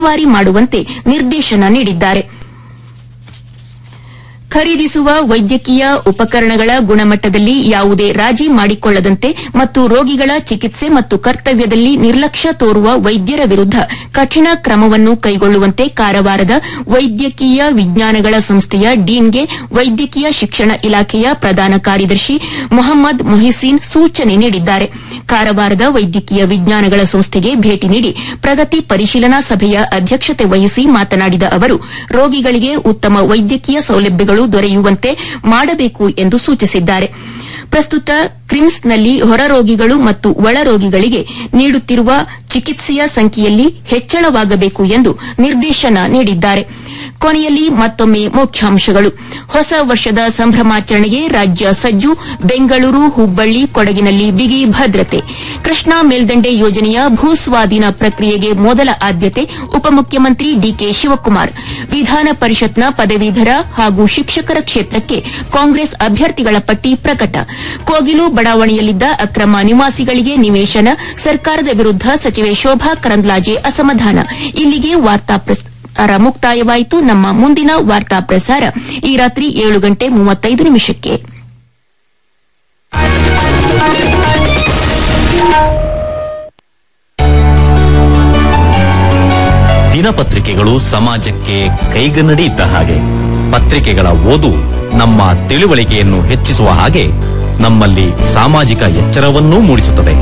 ವಾರಿ ಮಾಡುವಂತೆ ನಿರ್ದೇಶನ ನೀಡಿದ್ದಾರೆ ಖರೀದಿಸುವ ವೈದ್ಯಕೀಯ ಉಪಕರಣಗಳ ಗುಣಮಟ್ಟದಲ್ಲಿ ಯಾವುದೇ ರಾಜಿ ಮಾಡಿಕೊಳ್ಳದಂತೆ ಮತ್ತು ರೋಗಿಗಳ ಚಿಕಿತ್ಸೆ ಮತ್ತು ಕರ್ತವ್ಯದಲ್ಲಿ ನಿರ್ಲಕ್ಷ್ಯ ತೋರುವ ವೈದ್ಯರ ವಿರುದ್ದ ಕಠಿಣ ಕ್ರಮವನ್ನು ಕೈಗೊಳ್ಳುವಂತೆ ಕಾರವಾರದ ವೈದ್ಯಕೀಯ ವಿಜ್ಞಾನಗಳ ಸಂಸ್ಥೆಯ ಡೀನ್ಗೆ ವೈದ್ಯಕೀಯ ಶಿಕ್ಷಣ ಇಲಾಖೆಯ ಪ್ರಧಾನ ಕಾರ್ಯದರ್ಶಿ ಮೊಹಮ್ಮದ್ ಮೊಹಿಸೀನ್ ಸೂಚನೆ ನೀಡಿದ್ದಾರೆ ಕಾರವಾರದ ವೈದ್ಯಕೀಯ ವಿಜ್ಞಾನಗಳ ಸಂಸ್ಥೆಗೆ ಭೇಟಿ ನೀಡಿ ಪ್ರಗತಿ ಪರಿಶೀಲನಾ ಸಭೆಯ ಅಧ್ಯಕ್ಷತೆ ವಹಿಸಿ ಮಾತನಾಡಿದ ಅವರು ರೋಗಿಗಳಿಗೆ ಉತ್ತಮ ವೈದ್ಯಕೀಯ ಸೌಲಭ್ಯಗಳು ದೊರೆಯುವಂತೆ ಮಾಡಬೇಕು ಎಂದು ಸೂಚಿಸಿದ್ದಾರೆ ಪ್ರಸ್ತುತ ಕ್ರಿಮ್ಸ್ನಲ್ಲಿ ಹೊರ ರೋಗಿಗಳು ಮತ್ತು ಒಳ ರೋಗಿಗಳಿಗೆ ನೀಡುತ್ತಿರುವ ಚಿಕಿತ್ಸೆಯ ಸಂಖ್ಯೆಯಲ್ಲಿ ಹೆಚ್ಚಳವಾಗಬೇಕು ಎಂದು ನಿರ್ದೇಶನ ನೀಡಿದ್ದಾರೆ ಕೊನೆಯಲ್ಲಿ ಮತ್ತೊಮ್ಮೆ ಮುಖ್ಯಾಂಶಗಳು ಹೊಸ ವರ್ಷದ ಸಂಭ್ರಮಾಚರಣೆಗೆ ರಾಜ್ಯ ಸಜ್ಜು ಬೆಂಗಳೂರು ಹುಬ್ಬಳ್ಳಿ ಕೊಡಗಿನಲ್ಲಿ ಬಿಗಿ ಭದ್ರತೆ ಕೃಷ್ಣಾ ಮೇಲ್ದಂಡೆ ಯೋಜನೆಯ ಭೂಸ್ವಾಧೀನ ಪ್ರಕ್ರಿಯೆಗೆ ಮೊದಲ ಆದ್ಯತೆ ಉಪಮುಖ್ಯಮಂತ್ರಿ ಡಿಕೆ ಶಿವಕುಮಾರ್ ವಿಧಾನ ಪರಿಷತ್ನ ಪದವೀಧರ ಹಾಗೂ ಶಿಕ್ಷಕರ ಕ್ಷೇತ್ರಕ್ಕೆ ಕಾಂಗ್ರೆಸ್ ಅಭ್ಯರ್ಥಿಗಳ ಪಟ್ಟಿ ಪ್ರಕಟ ಕೋಗಿಲು ಬಡಾವಣೆಯಲ್ಲಿದ್ದ ಅಕ್ರಮ ನಿವಾಸಿಗಳಿಗೆ ನಿವೇಶನ ಸರ್ಕಾರದ ವಿರುದ್ದ ಸಚಿವೆ ಶೋಭಾ ಕರಂದ್ಲಾಜೆ ಅಸಮಾಧಾನ ಇಲ್ಲಿಗೆ ವಾರ್ತಾ ಪ್ರಸಾರ ಮುಕ್ತಾಯವಾಯಿತು ನಮ್ಮ ಮುಂದಿನ ವಾರ್ತಾ ಪ್ರಸಾರ ಈ ರಾತ್ರಿ ಏಳು ಗಂಟೆ ಮೂವತ್ತೈದು ನಿಮಿಷಕ್ಕೆ ದಿನಪತ್ರಿಕೆಗಳು ಸಮಾಜಕ್ಕೆ ಕೈಗನ್ನಡಿ ಇದ್ದ ಹಾಗೆ ಪತ್ರಿಕೆಗಳ ಓದು ನಮ್ಮ ತಿಳುವಳಿಕೆಯನ್ನು ಹೆಚ್ಚಿಸುವ ಹಾಗೆ ನಮ್ಮಲ್ಲಿ ಸಾಮಾಜಿಕ ಎಚ್ಚರವನ್ನೂ ಮೂಡಿಸುತ್ತದೆ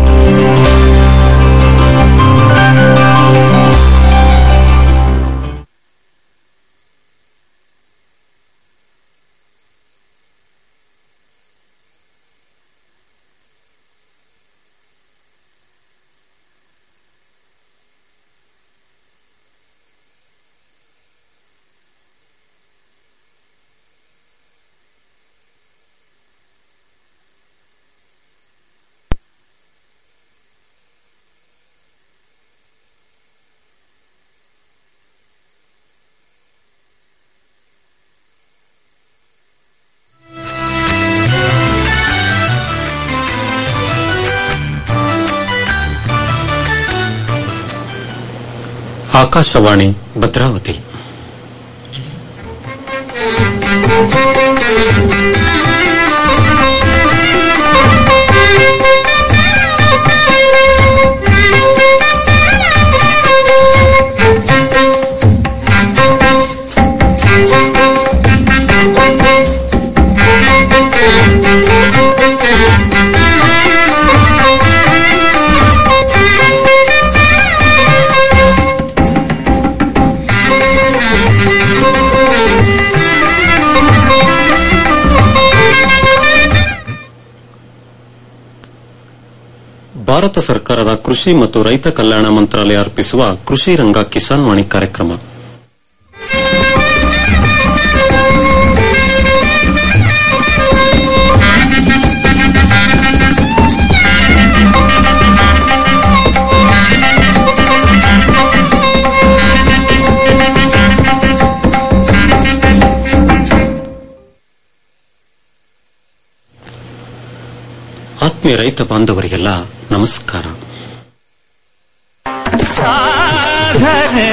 ಆಕಾಶವಾಣಿ ಭದ್ರಾವತಿ ಭಾರತ ಸರ್ಕಾರದ ಕೃಷಿ ಮತ್ತು ರೈತ ಕಲ್ಯಾಣ ಮಂತ್ರಾಲಯ ಅರ್ಪಿಸುವ ಕೃಷಿ ರಂಗ ಕಿಸಾನ್ ವಾಣಿ ಕಾರ್ಯಕ್ರಮ ಆತ್ಮೀಯ ರೈತ ಬಾಂಧವರಿಗೆಲ್ಲ ನಮಸ್ಕಾರ ಸಾಧನೆ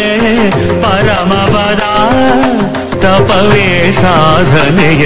ಪರಮಪದ ತಪವೇ ಸಾಧನೆಯ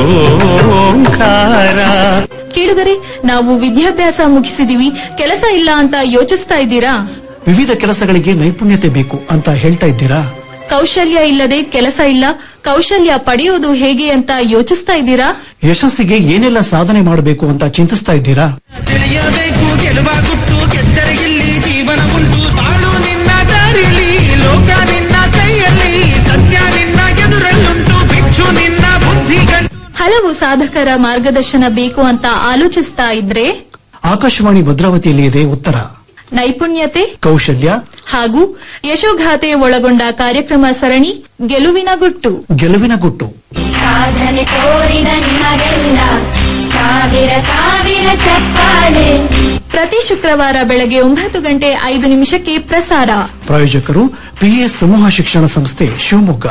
ಓಂಕಾರ ಕೇಳುಗರೆ ನಾವು ವಿದ್ಯಾಭ್ಯಾಸ ಮುಗಿಸಿದೀವಿ ಕೆಲಸ ಇಲ್ಲ ಅಂತ ಯೋಚಿಸ್ತಾ ಇದ್ದೀರಾ ವಿವಿಧ ಕೆಲಸಗಳಿಗೆ ನೈಪುಣ್ಯತೆ ಬೇಕು ಅಂತ ಹೇಳ್ತಾ ಇದ್ದೀರಾ ಕೌಶಲ್ಯ ಇಲ್ಲದೆ ಕೆಲಸ ಇಲ್ಲ ಕೌಶಲ್ಯ ಪಡೆಯೋದು ಹೇಗೆ ಅಂತ ಯೋಚಿಸ್ತಾ ಇದ್ದೀರಾ ಯಶಸ್ಸಿಗೆ ಏನೆಲ್ಲ ಸಾಧನೆ ಮಾಡಬೇಕು ಅಂತ ಚಿಂತಿಸ್ತಾ ಇದ್ದೀರಾ ತಿಳಿಯಬೇಕು ಗೆಲುವ ಗುಟ್ಟು ಗೆದ್ದರೆ ಇಲ್ಲಿ ಜೀವನ ಉಂಟು ಬಾಳು ನಿನ್ನ ದಾರಿಲಿ ಲೋಕ ನಿನ್ನ ಕೈಯಲ್ಲಿ ಸತ್ಯ ನಿನ್ನ ಎದುರಲ್ಲುಂಟು ಭಿಕ್ಷು ನಿನ್ನ ಬುದ್ಧಿ ಗಂಟು ಹಲವು ಸಾಧಕರ ಮಾರ್ಗದರ್ಶನ ಬೇಕು ಅಂತ ಆಲೋಚಿಸ್ತಾ ಇದ್ರೆ ಆಕಾಶವಾಣಿ ಭದ್ರಾವತಿಯಲ್ಲಿ ಇದೆ ಉತ್ತರ ನೈಪುಣ್ಯತೆ ಕೌಶಲ್ಯ ಹಾಗೂ ಯಶೋಗಾಥೆ ಒಳಗೊಂಡ ಕಾರ್ಯಕ್ರಮ ಸರಣಿ ಗೆಲುವಿನ ಗುಟ್ಟು ಗೆಲುವಿನ ಗುಟ್ಟು ಸಾಧನೆ ತೋರಿದ ನಿಮಗೆಲ್ಲ ಸಾವಿರ ಸಾವಿರ ಚಪ್ಪಾಳೆ ಪ್ರತಿ ಶುಕ್ರವಾರ ಬೆಳಗ್ಗೆ ಒಂಬತ್ತು ಗಂಟೆ ಐದು ನಿಮಿಷಕ್ಕೆ ಪ್ರಸಾರ ಪ್ರಾಯೋಜಕರು ಪಿಎಸ್ ಸಮೂಹ ಶಿಕ್ಷಣ ಸಂಸ್ಥೆ ಶಿವಮೊಗ್ಗ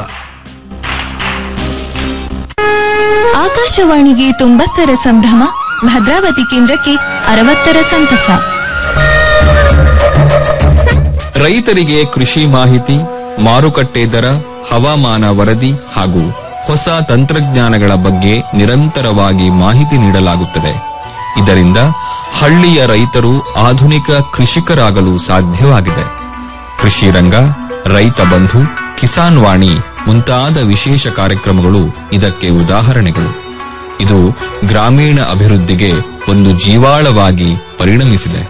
ಆಕಾಶವಾಣಿಗೆ ತೊಂಬತ್ತರ ಸಂಭ್ರಮ ಭದ್ರಾವತಿ ಕೇಂದ್ರಕ್ಕೆ ಅರವತ್ತರ ಸಂತಸ ರೈತರಿಗೆ ಕೃಷಿ ಮಾಹಿತಿ ಮಾರುಕಟ್ಟೆ ದರ ಹವಾಮಾನ ವರದಿ ಹಾಗೂ ಹೊಸ ತಂತ್ರಜ್ಞಾನಗಳ ಬಗ್ಗೆ ನಿರಂತರವಾಗಿ ಮಾಹಿತಿ ನೀಡಲಾಗುತ್ತದೆ ಇದರಿಂದ ಹಳ್ಳಿಯ ರೈತರು ಆಧುನಿಕ ಕೃಷಿಕರಾಗಲು ಸಾಧ್ಯವಾಗಿದೆ ಕೃಷಿ ರಂಗ ರೈತ ಬಂಧು ಕಿಸಾನ್ ವಾಣಿ ಮುಂತಾದ ವಿಶೇಷ ಕಾರ್ಯಕ್ರಮಗಳು ಇದಕ್ಕೆ ಉದಾಹರಣೆಗಳು ಇದು ಗ್ರಾಮೀಣ ಅಭಿವೃದ್ಧಿಗೆ ಒಂದು ಜೀವಾಳವಾಗಿ ಪರಿಣಮಿಸಿದೆ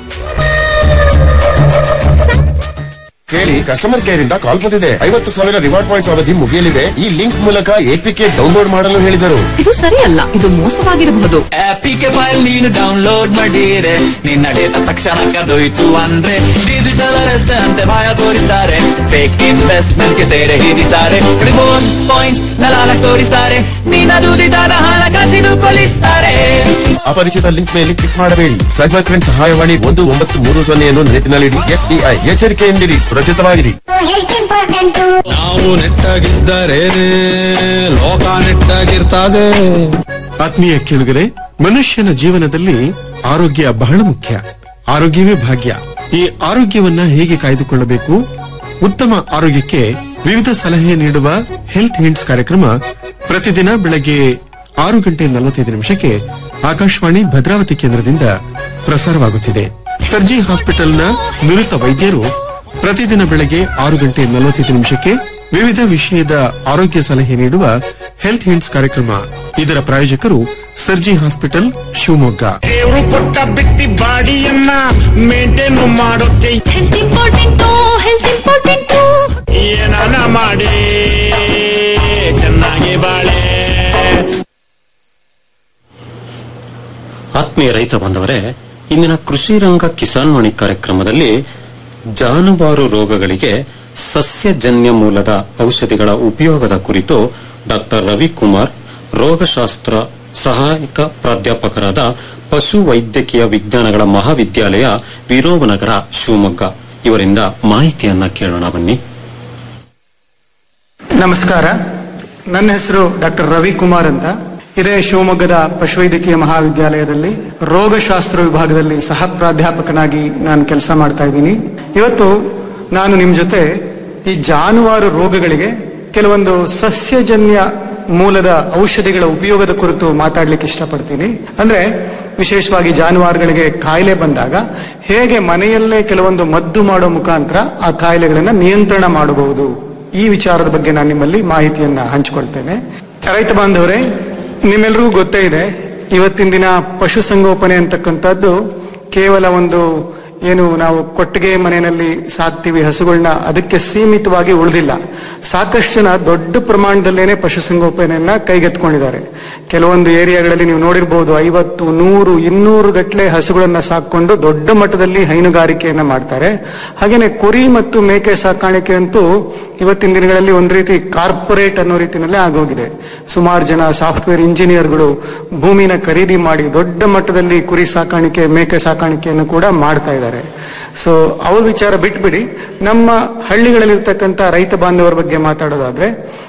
ಕೇಳಿ ಕಸ್ಟಮರ್ ಕೇರ್ ಇಂದ ಕಾಲ್ ಬಂದಿದೆ ಐವತ್ತು ಸಾವಿರ ರಿವಾರ್ಡ್ ಪಾಯಿಂಟ್ಸ್ ಅವಧಿ ಮುಗಿಯಲಿದೆ ಈ ಲಿಂಕ್ ಮೂಲಕ ಎಪಿಕೆ ಡೌನ್ಲೋಡ್ ಮಾಡಲು ಹೇಳಿದರು ಇದು ಸರಿಯಲ್ಲ ಇದು ಮೋಸವಾಗಿರಬಹುದು ಆಪಿಗೆ ಫೈಲ್ ನೀನು ಡೌನ್ಲೋಡ್ ಮಾಡಿರೆ ನಿನ್ನ ಡೇಟಾ ತಕ್ಷಣ ಕದೋಯ್ತು ಅಂದ್ರೆ ಡಿಜಿಟಲ್ ಅರೆಸ್ಟ್ ಅಂತೆ ಭಯ ತೋರಿಸ್ತಾರೆ ಫೇಕ್ ಇನ್ವೆಸ್ಟ್ಮೆಂಟ್ ಗೆ ಸೇರೆ ಹಿಡಿಸ್ತಾರೆ ರಿಬೋನ್ ಪಾಯಿಂಟ್ ನಲಾಲಕ್ ತೋರಿಸ್ತಾರೆ ನಿನ್ನ ದುಡಿದಾದ ಹಣ ಕಸಿದು ಕೊಲಿಸ್ತಾರೆ ಅಪರಿಚಿತ ಲಿಂಕ್ ಮೇಲೆ ಕ್ಲಿಕ್ ಮಾಡಬೇಡಿ ಸೈಬರ್ ಕ್ರೈಮ್ ಸಹಾಯವಾಣಿ ಒಂದು ಒಂಬತ್ತು ಮೂರು ಸೊನ್ನೆಯನ್ನು ನೆನಪಿನಲ್ಲಿಡಿ ಎಸ್ಬಿಐ ಎಚ್ಚರಿಕೆಯಿಂದಿರಿ ಸುರಕ್ಷಿತವಾಗಿರಿ ನಾವು ನೆಟ್ಟಾಗಿದ್ದರೆ ಲೋಕ ನೆಟ್ಟಾಗಿರ್ತದೆ ಆತ್ಮೀಯ ಕೇಳುಗರೆ ಮನುಷ್ಯನ ಜೀವನದಲ್ಲಿ ಆರೋಗ್ಯ ಬಹಳ ಮುಖ್ಯ ಆರೋಗ್ಯವೇ ಭಾಗ್ಯ ಈ ಆರೋಗ್ಯವನ್ನ ಹೇಗೆ ಕಾಯ್ದುಕೊಳ್ಳಬೇಕು ಉತ್ತಮ ಆರೋಗ್ಯಕ್ಕೆ ವಿವಿಧ ಸಲಹೆ ನೀಡುವ ಹೆಲ್ತ್ ಹಿಂಟ್ಸ್ ಕಾರ್ಯಕ್ರಮ ಪ್ರತಿದಿನ ಬೆಳಗ್ಗೆ ಆರು ಗಂಟೆ ನಲವತ್ತೈದು ನಿಮಿಷಕ್ಕೆ ಆಕಾಶವಾಣಿ ಭದ್ರಾವತಿ ಕೇಂದ್ರದಿಂದ ಪ್ರಸಾರವಾಗುತ್ತಿದೆ ಸರ್ಜಿ ಹಾಸ್ಪಿಟಲ್ನ ನುರಿತ ವೈದ್ಯರು ಪ್ರತಿದಿನ ಬೆಳಗ್ಗೆ ಆರು ಗಂಟೆ ನಲವತ್ತೈದು ನಿಮಿಷಕ್ಕೆ ವಿವಿಧ ವಿಷಯದ ಆರೋಗ್ಯ ಸಲಹೆ ನೀಡುವ ಹೆಲ್ತ್ ಹಿಂಟ್ಸ್ ಕಾರ್ಯಕ್ರಮ ಇದರ ಪ್ರಾಯೋಜಕರು ಸರ್ಜಿ ಹಾಸ್ಪಿಟಲ್ ಶಿವಮೊಗ್ಗ ದೇವ್ರು ಕೊಟ್ಟ ಬಿಟ್ಟಿ ಬಾಡಿಯನ್ನ ಮೇಂಟೈನ್ ಮಾಡೋಕೆ ಹೆಲ್ತ್ ಇಂಪಾರ್ಟೆಂಟ್ ಹೆಲ್ತ್ ಇಂಪಾರ್ಟೆಂಟ್ ಏನಾನ ಮಾಡಿ ಚೆನ್ನಾಗಿ ಬಾಳೆ ಆತ್ಮೀಯ ರೈತ ಬಾಂಧವರೇ ಇಂದಿನ ಕೃಷಿ ರಂಗ ಕಿಸಾನ್ ವಾಣಿ ಕಾರ್ಯಕ್ರಮದಲ್ಲಿ ಜಾನುವಾರು ರೋಗಗಳಿಗೆ ಸಸ್ಯಜನ್ಯ ಮೂಲದ ಔಷಧಿಗಳ ಉಪಯೋಗದ ಕುರಿತು ಡಾಕ್ಟರ್ ರವಿಕುಮಾರ್ ರೋಗಶಾಸ್ತ್ರ ಸಹಾಯಕ ಪ್ರಾಧ್ಯಾಪಕರಾದ ಪಶು ವೈದ್ಯಕೀಯ ವಿಜ್ಞಾನಗಳ ಮಹಾವಿದ್ಯಾಲಯ ವಿರೋಬನಗರ ಶಿವಮೊಗ್ಗ ಇವರಿಂದ ಮಾಹಿತಿಯನ್ನ ಕೇಳೋಣ ಬನ್ನಿ ನಮಸ್ಕಾರ ನನ್ನ ಹೆಸರು ಡಾಕ್ಟರ್ ರವಿಕುಮಾರ್ ಅಂತ ಇದೇ ಶಿವಮೊಗ್ಗದ ಪಶುವೈದ್ಯಕೀಯ ಮಹಾವಿದ್ಯಾಲಯದಲ್ಲಿ ರೋಗಶಾಸ್ತ್ರ ವಿಭಾಗದಲ್ಲಿ ಸಹ ಪ್ರಾಧ್ಯಾಪಕನಾಗಿ ನಾನು ಕೆಲಸ ಮಾಡ್ತಾ ಇದ್ದೀನಿ ಇವತ್ತು ನಾನು ನಿಮ್ಮ ಜೊತೆ ಈ ಜಾನುವಾರು ರೋಗಗಳಿಗೆ ಕೆಲವೊಂದು ಸಸ್ಯಜನ್ಯ ಮೂಲದ ಔಷಧಿಗಳ ಉಪಯೋಗದ ಕುರಿತು ಮಾತಾಡ್ಲಿಕ್ಕೆ ಇಷ್ಟಪಡ್ತೀನಿ ಅಂದ್ರೆ ವಿಶೇಷವಾಗಿ ಜಾನುವಾರುಗಳಿಗೆ ಕಾಯಿಲೆ ಬಂದಾಗ ಹೇಗೆ ಮನೆಯಲ್ಲೇ ಕೆಲವೊಂದು ಮದ್ದು ಮಾಡೋ ಮುಖಾಂತರ ಆ ಕಾಯಿಲೆಗಳನ್ನ ನಿಯಂತ್ರಣ ಮಾಡಬಹುದು ಈ ವಿಚಾರದ ಬಗ್ಗೆ ನಾನು ನಿಮ್ಮಲ್ಲಿ ಮಾಹಿತಿಯನ್ನ ಹಂಚಿಕೊಳ್ತೇನೆ ರೈತ ಬಾಂಧವರೇ ನಿಮ್ಮೆಲ್ರಿಗೂ ಗೊತ್ತೇ ಇದೆ ಇವತ್ತಿನ ದಿನ ಪಶುಸಂಗೋಪನೆ ಅಂತಕ್ಕಂಥದ್ದು ಕೇವಲ ಒಂದು ಏನು ನಾವು ಕೊಟ್ಟಿಗೆ ಮನೆಯಲ್ಲಿ ಸಾಕ್ತಿವಿ ಹಸುಗಳನ್ನ ಅದಕ್ಕೆ ಸೀಮಿತವಾಗಿ ಉಳಿದಿಲ್ಲ ಸಾಕಷ್ಟು ಜನ ದೊಡ್ಡ ಪ್ರಮಾಣದಲ್ಲೇನೆ ಪಶುಸಂಗೋಪನೆಯನ್ನ ಕೈಗೆತ್ಕೊಂಡಿದ್ದಾರೆ ಕೆಲವೊಂದು ಏರಿಯಾಗಳಲ್ಲಿ ನೀವು ನೋಡಿರ್ಬೋದು ಐವತ್ತು ನೂರು ಇನ್ನೂರು ಗಟ್ಟಲೆ ಹಸುಗಳನ್ನ ಸಾಕೊಂಡು ದೊಡ್ಡ ಮಟ್ಟದಲ್ಲಿ ಹೈನುಗಾರಿಕೆಯನ್ನ ಮಾಡ್ತಾರೆ ಹಾಗೇನೆ ಕುರಿ ಮತ್ತು ಮೇಕೆ ಸಾಕಾಣಿಕೆ ಅಂತೂ ಇವತ್ತಿನ ದಿನಗಳಲ್ಲಿ ಒಂದು ರೀತಿ ಕಾರ್ಪೊರೇಟ್ ಅನ್ನೋ ರೀತಿಯಲ್ಲೇ ಆಗೋಗಿದೆ ಸುಮಾರು ಜನ ಸಾಫ್ಟ್ವೇರ್ ಇಂಜಿನಿಯರ್ಗಳು ಭೂಮಿನ ಖರೀದಿ ಮಾಡಿ ದೊಡ್ಡ ಮಟ್ಟದಲ್ಲಿ ಕುರಿ ಸಾಕಾಣಿಕೆ ಮೇಕೆ ಸಾಕಾಣಿಕೆಯನ್ನು ಕೂಡ ಮಾಡ್ತಾ ಇದ್ದಾರೆ ಸೊ ಅವ್ರ ವಿಚಾರ ಬಿಟ್ಬಿಡಿ ನಮ್ಮ ಹಳ್ಳಿಗಳಲ್ಲಿರ್ತಕ್ಕಂಥ ರೈತ ಬಾಂಧವರ ಬಗ್ಗೆ ಮಾತಾಡೋದಾದ್ರೆ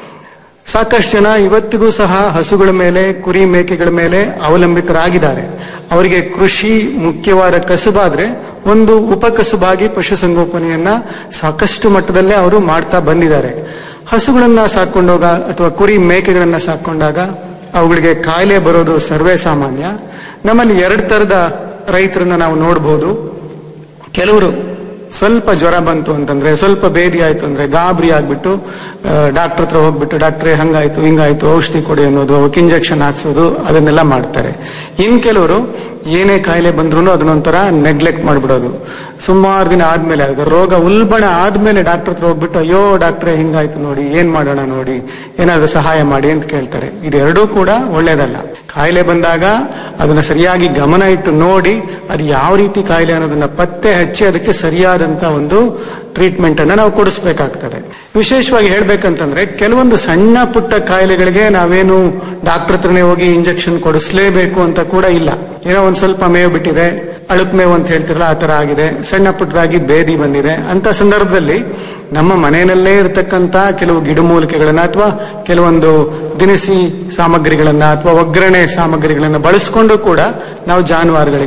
ಸಾಕಷ್ಟು ಜನ ಇವತ್ತಿಗೂ ಸಹ ಹಸುಗಳ ಮೇಲೆ ಕುರಿ ಮೇಕೆಗಳ ಮೇಲೆ ಅವಲಂಬಿತರಾಗಿದ್ದಾರೆ ಅವರಿಗೆ ಕೃಷಿ ಮುಖ್ಯವಾದ ಕಸುಬಾದ್ರೆ ಒಂದು ಉಪಕಸುಬಾಗಿ ಪಶುಸಂಗೋಪನೆಯನ್ನ ಸಾಕಷ್ಟು ಮಟ್ಟದಲ್ಲೇ ಅವರು ಮಾಡ್ತಾ ಬಂದಿದ್ದಾರೆ ಹಸುಗಳನ್ನ ಸಾಕೊಂಡೋಗ ಅಥವಾ ಕುರಿ ಮೇಕೆಗಳನ್ನ ಸಾಕೊಂಡಾಗ ಅವುಗಳಿಗೆ ಕಾಯಿಲೆ ಬರೋದು ಸರ್ವೇ ಸಾಮಾನ್ಯ ನಮ್ಮಲ್ಲಿ ಎರಡು ತರದ ರೈತರನ್ನ ನಾವು ನೋಡ್ಬೋದು ಕೆಲವರು ಸ್ವಲ್ಪ ಜ್ವರ ಬಂತು ಅಂತಂದ್ರೆ ಸ್ವಲ್ಪ ಬೇದಿ ಆಯ್ತು ಅಂದ್ರೆ ಗಾಬರಿ ಆಗ್ಬಿಟ್ಟು ಡಾಕ್ಟರ್ ಹತ್ರ ಹೋಗ್ಬಿಟ್ಟು ಡಾಕ್ಟ್ರೇ ಹಂಗಾಯ್ತು ಹಿಂಗಾಯ್ತು ಔಷಧಿ ಕೊಡಿ ಅನ್ನೋದು ಅವಕ್ಕೆ ಇಂಜೆಕ್ಷನ್ ಹಾಕ್ಸೋದು ಅದನ್ನೆಲ್ಲ ಮಾಡ್ತಾರೆ ಇನ್ ಕೆಲವರು ಏನೇ ಕಾಯಿಲೆ ಬಂದ್ರು ಅದನ್ನೊಂಥರ ನೆಗ್ಲೆಕ್ಟ್ ಮಾಡ್ಬಿಡೋದು ಸುಮಾರು ದಿನ ಆದ್ಮೇಲೆ ಅದು ರೋಗ ಉಲ್ಬಣ ಆದ್ಮೇಲೆ ಡಾಕ್ಟರ್ ಹತ್ರ ಹೋಗ್ಬಿಟ್ಟು ಅಯ್ಯೋ ಡಾಕ್ಟ್ರೇ ಹಿಂಗಾಯ್ತು ನೋಡಿ ಏನ್ ಮಾಡೋಣ ನೋಡಿ ಏನಾದ್ರೂ ಸಹಾಯ ಮಾಡಿ ಅಂತ ಕೇಳ್ತಾರೆ ಇದೆರಡೂ ಕೂಡ ಒಳ್ಳೇದಲ್ಲ ಕಾಯಿಲೆ ಬಂದಾಗ ಅದನ್ನ ಸರಿಯಾಗಿ ಗಮನ ಇಟ್ಟು ನೋಡಿ ಅದು ಯಾವ ರೀತಿ ಕಾಯಿಲೆ ಅನ್ನೋದನ್ನ ಪತ್ತೆ ಹಚ್ಚಿ ಅದಕ್ಕೆ ಸರಿಯಾದಂತ ಒಂದು ಟ್ರೀಟ್ಮೆಂಟ್ ಅನ್ನ ನಾವು ಕೊಡಿಸ್ಬೇಕಾಗ್ತದೆ ವಿಶೇಷವಾಗಿ ಹೇಳ್ಬೇಕಂತಂದ್ರೆ ಕೆಲವೊಂದು ಸಣ್ಣ ಪುಟ್ಟ ಕಾಯಿಲೆಗಳಿಗೆ ನಾವೇನು ಡಾಕ್ಟರ್ ಹತ್ರನೇ ಹೋಗಿ ಇಂಜೆಕ್ಷನ್ ಕೊಡಿಸ್ಲೇಬೇಕು ಅಂತ ಕೂಡ ಇಲ್ಲ ಏನೋ ಒಂದ್ ಸ್ವಲ್ಪ ಮೇವು ಬಿಟ್ಟಿದೆ ಅಳುಕ್ ಮೇವು ಅಂತ ಹೇಳ್ತಿರಲ್ಲ ಆ ತರ ಆಗಿದೆ ಸಣ್ಣ ಪುಟ್ಟದಾಗಿ ಬೇದಿ ಬಂದಿದೆ ಅಂತ ಸಂದರ್ಭದಲ್ಲಿ ನಮ್ಮ ಮನೆಯಲ್ಲೇ ಇರತಕ್ಕಂತ ಕೆಲವು ಗಿಡಮೂಲಿಕೆಗಳನ್ನ ಅಥವಾ ಕೆಲವೊಂದು ದಿನಸಿ ಸಾಮಗ್ರಿಗಳನ್ನ ಅಥವಾ ಒಗ್ಗರಣೆ ಸಾಮಗ್ರಿಗಳನ್ನ ಬಳಸ್ಕೊಂಡು ಕೂಡ ನಾವು ಜಾನುವಾರುಗಳಿಗೆ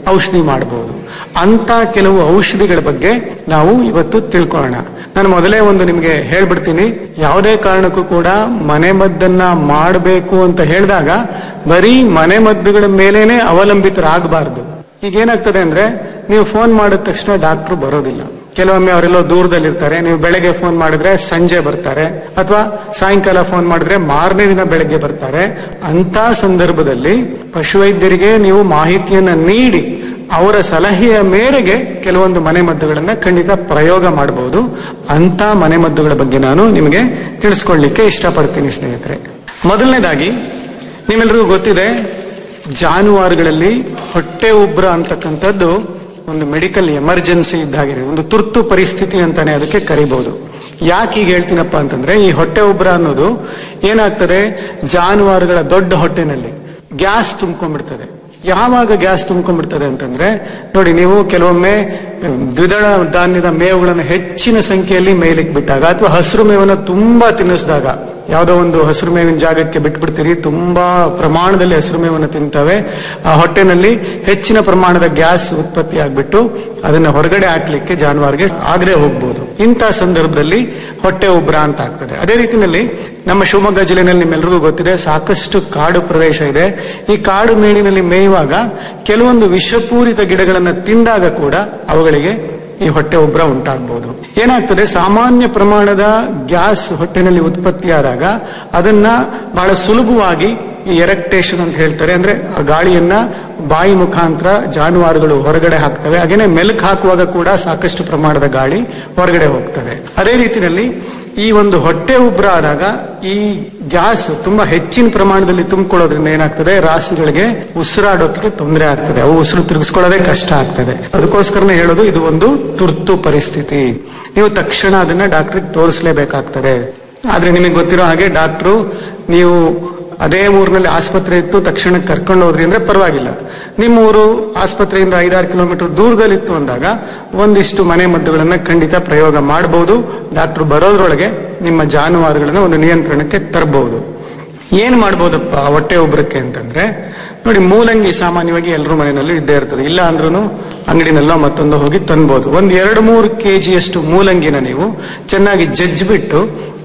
ಔಷಧಿ ಮಾಡಬಹುದು ಅಂತ ಕೆಲವು ಔಷಧಿಗಳ ಬಗ್ಗೆ ನಾವು ಇವತ್ತು ತಿಳ್ಕೊಳ್ಳೋಣ ನಾನು ಮೊದಲೇ ಒಂದು ನಿಮಗೆ ಹೇಳ್ಬಿಡ್ತೀನಿ ಯಾವುದೇ ಕಾರಣಕ್ಕೂ ಕೂಡ ಮನೆ ಮದ್ದನ್ನ ಮಾಡಬೇಕು ಅಂತ ಹೇಳಿದಾಗ ಬರೀ ಮನೆ ಮದ್ದುಗಳ ಮೇಲೇನೆ ಅವಲಂಬಿತರಾಗಬಾರ್ದು ಈಗ ಏನಾಗ್ತದೆ ಅಂದ್ರೆ ನೀವು ಫೋನ್ ಮಾಡಿದ ತಕ್ಷಣ ಡಾಕ್ಟರ್ ಬರೋದಿಲ್ಲ ಕೆಲವೊಮ್ಮೆ ಅವರೆಲ್ಲೋ ದೂರದಲ್ಲಿರ್ತಾರೆ ನೀವು ಬೆಳಗ್ಗೆ ಫೋನ್ ಮಾಡಿದ್ರೆ ಸಂಜೆ ಬರ್ತಾರೆ ಅಥವಾ ಸಾಯಂಕಾಲ ಫೋನ್ ಮಾಡಿದ್ರೆ ಮಾರನೇ ದಿನ ಬೆಳಗ್ಗೆ ಬರ್ತಾರೆ ಅಂತ ಸಂದರ್ಭದಲ್ಲಿ ಪಶುವೈದ್ಯರಿಗೆ ನೀವು ಮಾಹಿತಿಯನ್ನ ನೀಡಿ ಅವರ ಸಲಹೆಯ ಮೇರೆಗೆ ಕೆಲವೊಂದು ಮನೆಮದ್ದುಗಳನ್ನ ಖಂಡಿತ ಪ್ರಯೋಗ ಮಾಡಬಹುದು ಅಂತ ಮನೆಮದ್ದುಗಳ ಬಗ್ಗೆ ನಾನು ನಿಮಗೆ ತಿಳಿಸ್ಕೊಳ್ಲಿಕ್ಕೆ ಇಷ್ಟಪಡ್ತೀನಿ ಸ್ನೇಹಿತರೆ ಮೊದಲನೇದಾಗಿ ನಿಮ್ಮೆಲ್ಲರಿಗೂ ಗೊತ್ತಿದೆ ಜಾನುವಾರುಗಳಲ್ಲಿ ಹೊಟ್ಟೆ ಉಬ್ರ ಅಂತಕ್ಕಂಥದ್ದು ಒಂದು ಮೆಡಿಕಲ್ ಎಮರ್ಜೆನ್ಸಿ ಇದ್ದಾಗಿದೆ ಒಂದು ತುರ್ತು ಪರಿಸ್ಥಿತಿ ಅಂತಾನೆ ಅದಕ್ಕೆ ಕರಿಬಹುದು ಯಾಕೆ ಈಗ ಹೇಳ್ತೀನಪ್ಪ ಅಂತಂದ್ರೆ ಈ ಹೊಟ್ಟೆ ಉಬ್ರ ಅನ್ನೋದು ಏನಾಗ್ತದೆ ಜಾನುವಾರುಗಳ ದೊಡ್ಡ ಹೊಟ್ಟೆನಲ್ಲಿ ಗ್ಯಾಸ್ ತುಂಬ್ಕೊಂಡ್ಬಿಡ್ತದೆ ಯಾವಾಗ ಗ್ಯಾಸ್ ತುಂಬ್ಕೊಂಡ್ಬಿಡ್ತದೆ ಅಂತಂದ್ರೆ ನೋಡಿ ನೀವು ಕೆಲವೊಮ್ಮೆ ದ್ವಿದಳ ಧಾನ್ಯದ ಮೇವುಗಳನ್ನು ಹೆಚ್ಚಿನ ಸಂಖ್ಯೆಯಲ್ಲಿ ಮೇಲಿಗೆ ಬಿಟ್ಟಾಗ ಅಥವಾ ಹಸಿರು ಮೇವನ್ನು ತುಂಬಾ ತಿನ್ನಿಸಿದಾಗ ಯಾವುದೋ ಒಂದು ಹಸಿರು ಮೇವಿನ ಜಾಗಕ್ಕೆ ಬಿಟ್ಬಿಡ್ತೀರಿ ತುಂಬಾ ಪ್ರಮಾಣದಲ್ಲಿ ಹಸಿರು ಮೇವನ್ನು ತಿಂತವೆ ಆ ಹೊಟ್ಟೆನಲ್ಲಿ ಹೆಚ್ಚಿನ ಪ್ರಮಾಣದ ಗ್ಯಾಸ್ ಉತ್ಪತ್ತಿ ಆಗ್ಬಿಟ್ಟು ಅದನ್ನ ಹೊರಗಡೆ ಹಾಕ್ಲಿಕ್ಕೆ ಜಾನುವಾರಿಗೆ ಆಗದೆ ಹೋಗ್ಬೋದು ಇಂಥ ಸಂದರ್ಭದಲ್ಲಿ ಹೊಟ್ಟೆ ಉಬ್ರ ಅಂತ ಆಗ್ತದೆ ಅದೇ ರೀತಿಯಲ್ಲಿ ನಮ್ಮ ಶಿವಮೊಗ್ಗ ಜಿಲ್ಲೆನಲ್ಲಿ ನಿಮ್ಮೆಲ್ಲರಿಗೂ ಗೊತ್ತಿದೆ ಸಾಕಷ್ಟು ಕಾಡು ಪ್ರದೇಶ ಇದೆ ಈ ಕಾಡು ಮೇಡಿನಲ್ಲಿ ಮೇಯುವಾಗ ಕೆಲವೊಂದು ವಿಷಪೂರಿತ ಗಿಡಗಳನ್ನು ತಿಂದಾಗ ಕೂಡ ಅವುಗಳಿಗೆ ಈ ಹೊಟ್ಟೆ ಉಬ್ರ ಉಂಟಾಗಬಹುದು ಏನಾಗ್ತದೆ ಸಾಮಾನ್ಯ ಪ್ರಮಾಣದ ಗ್ಯಾಸ್ ಹೊಟ್ಟೆನಲ್ಲಿ ಉತ್ಪತ್ತಿಯಾದಾಗ ಅದನ್ನ ಬಹಳ ಸುಲಭವಾಗಿ ಈ ಎರೆಕ್ಟೇಷನ್ ಅಂತ ಹೇಳ್ತಾರೆ ಅಂದ್ರೆ ಆ ಗಾಳಿಯನ್ನ ಬಾಯಿ ಮುಖಾಂತರ ಜಾನುವಾರುಗಳು ಹೊರಗಡೆ ಹಾಕ್ತವೆ ಹಾಗೇನೆ ಮೆಲುಕು ಹಾಕುವಾಗ ಕೂಡ ಸಾಕಷ್ಟು ಪ್ರಮಾಣದ ಗಾಳಿ ಹೊರಗಡೆ ಹೋಗ್ತದೆ ಅದೇ ರೀತಿಯಲ್ಲಿ ಈ ಒಂದು ಹೊಟ್ಟೆ ಉಬ್ರ ಆದಾಗ ಈ ಗ್ಯಾಸ್ ತುಂಬಾ ಹೆಚ್ಚಿನ ಪ್ರಮಾಣದಲ್ಲಿ ತುಂಬಿಕೊಳ್ಳೋದ್ರಿಂದ ಏನಾಗ್ತದೆ ರಾಸುಗಳಿಗೆ ಉಸಿರಾಡೋದಕ್ಕೆ ತೊಂದರೆ ಆಗ್ತದೆ ಅವು ಉಸಿರು ತಿರುಗಿಸ್ಕೊಳ್ಳೋದೇ ಕಷ್ಟ ಆಗ್ತದೆ ಅದಕ್ಕೋಸ್ಕರನೇ ಹೇಳೋದು ಇದು ಒಂದು ತುರ್ತು ಪರಿಸ್ಥಿತಿ ನೀವು ತಕ್ಷಣ ಅದನ್ನ ಡಾಕ್ಟ್ರಿಗೆ ತೋರಿಸಲೇಬೇಕಾಗ್ತದೆ ಆದ್ರೆ ನಿಮಗೆ ಗೊತ್ತಿರೋ ಹಾಗೆ ಡಾಕ್ಟ್ರು ನೀವು ಅದೇ ಊರಿನಲ್ಲಿ ಆಸ್ಪತ್ರೆ ಇತ್ತು ತಕ್ಷಣ ಕರ್ಕೊಂಡು ಹೋದ್ರಿ ಅಂದ್ರೆ ಪರವಾಗಿಲ್ಲ ನಿಮ್ಮ ಊರು ಆಸ್ಪತ್ರೆಯಿಂದ ಐದಾರು ಕಿಲೋಮೀಟರ್ ದೂರದಲ್ಲಿತ್ತು ಅಂದಾಗ ಒಂದಿಷ್ಟು ಮನೆ ಮದ್ದುಗಳನ್ನ ಖಂಡಿತ ಪ್ರಯೋಗ ಮಾಡಬಹುದು ಡಾಕ್ಟರ್ ಬರೋದ್ರೊಳಗೆ ನಿಮ್ಮ ಜಾನುವಾರುಗಳನ್ನ ಒಂದು ನಿಯಂತ್ರಣಕ್ಕೆ ತರಬಹುದು ಏನ್ ಮಾಡ್ಬೋದಪ್ಪ ಹೊಟ್ಟೆ ಉಬ್ರಕ್ಕೆ ಅಂತಂದ್ರೆ ನೋಡಿ ಮೂಲಂಗಿ ಸಾಮಾನ್ಯವಾಗಿ ಎಲ್ಲರ ಮನೆಯಲ್ಲೂ ಇದ್ದೇ ಇರ್ತದೆ ಇಲ್ಲ ಅಂದ್ರೂ ಅಂಗಡಿನಲ್ಲೋ ಮತ್ತೊಂದು ಹೋಗಿ ತಂದ್ಬೋದು ಒಂದ್ ಎರಡು ಮೂರು ಕೆ ಜಿಯಷ್ಟು ಮೂಲಂಗಿನ ನೀವು ಚೆನ್ನಾಗಿ ಜಜ್ಜಿಬಿಟ್ಟು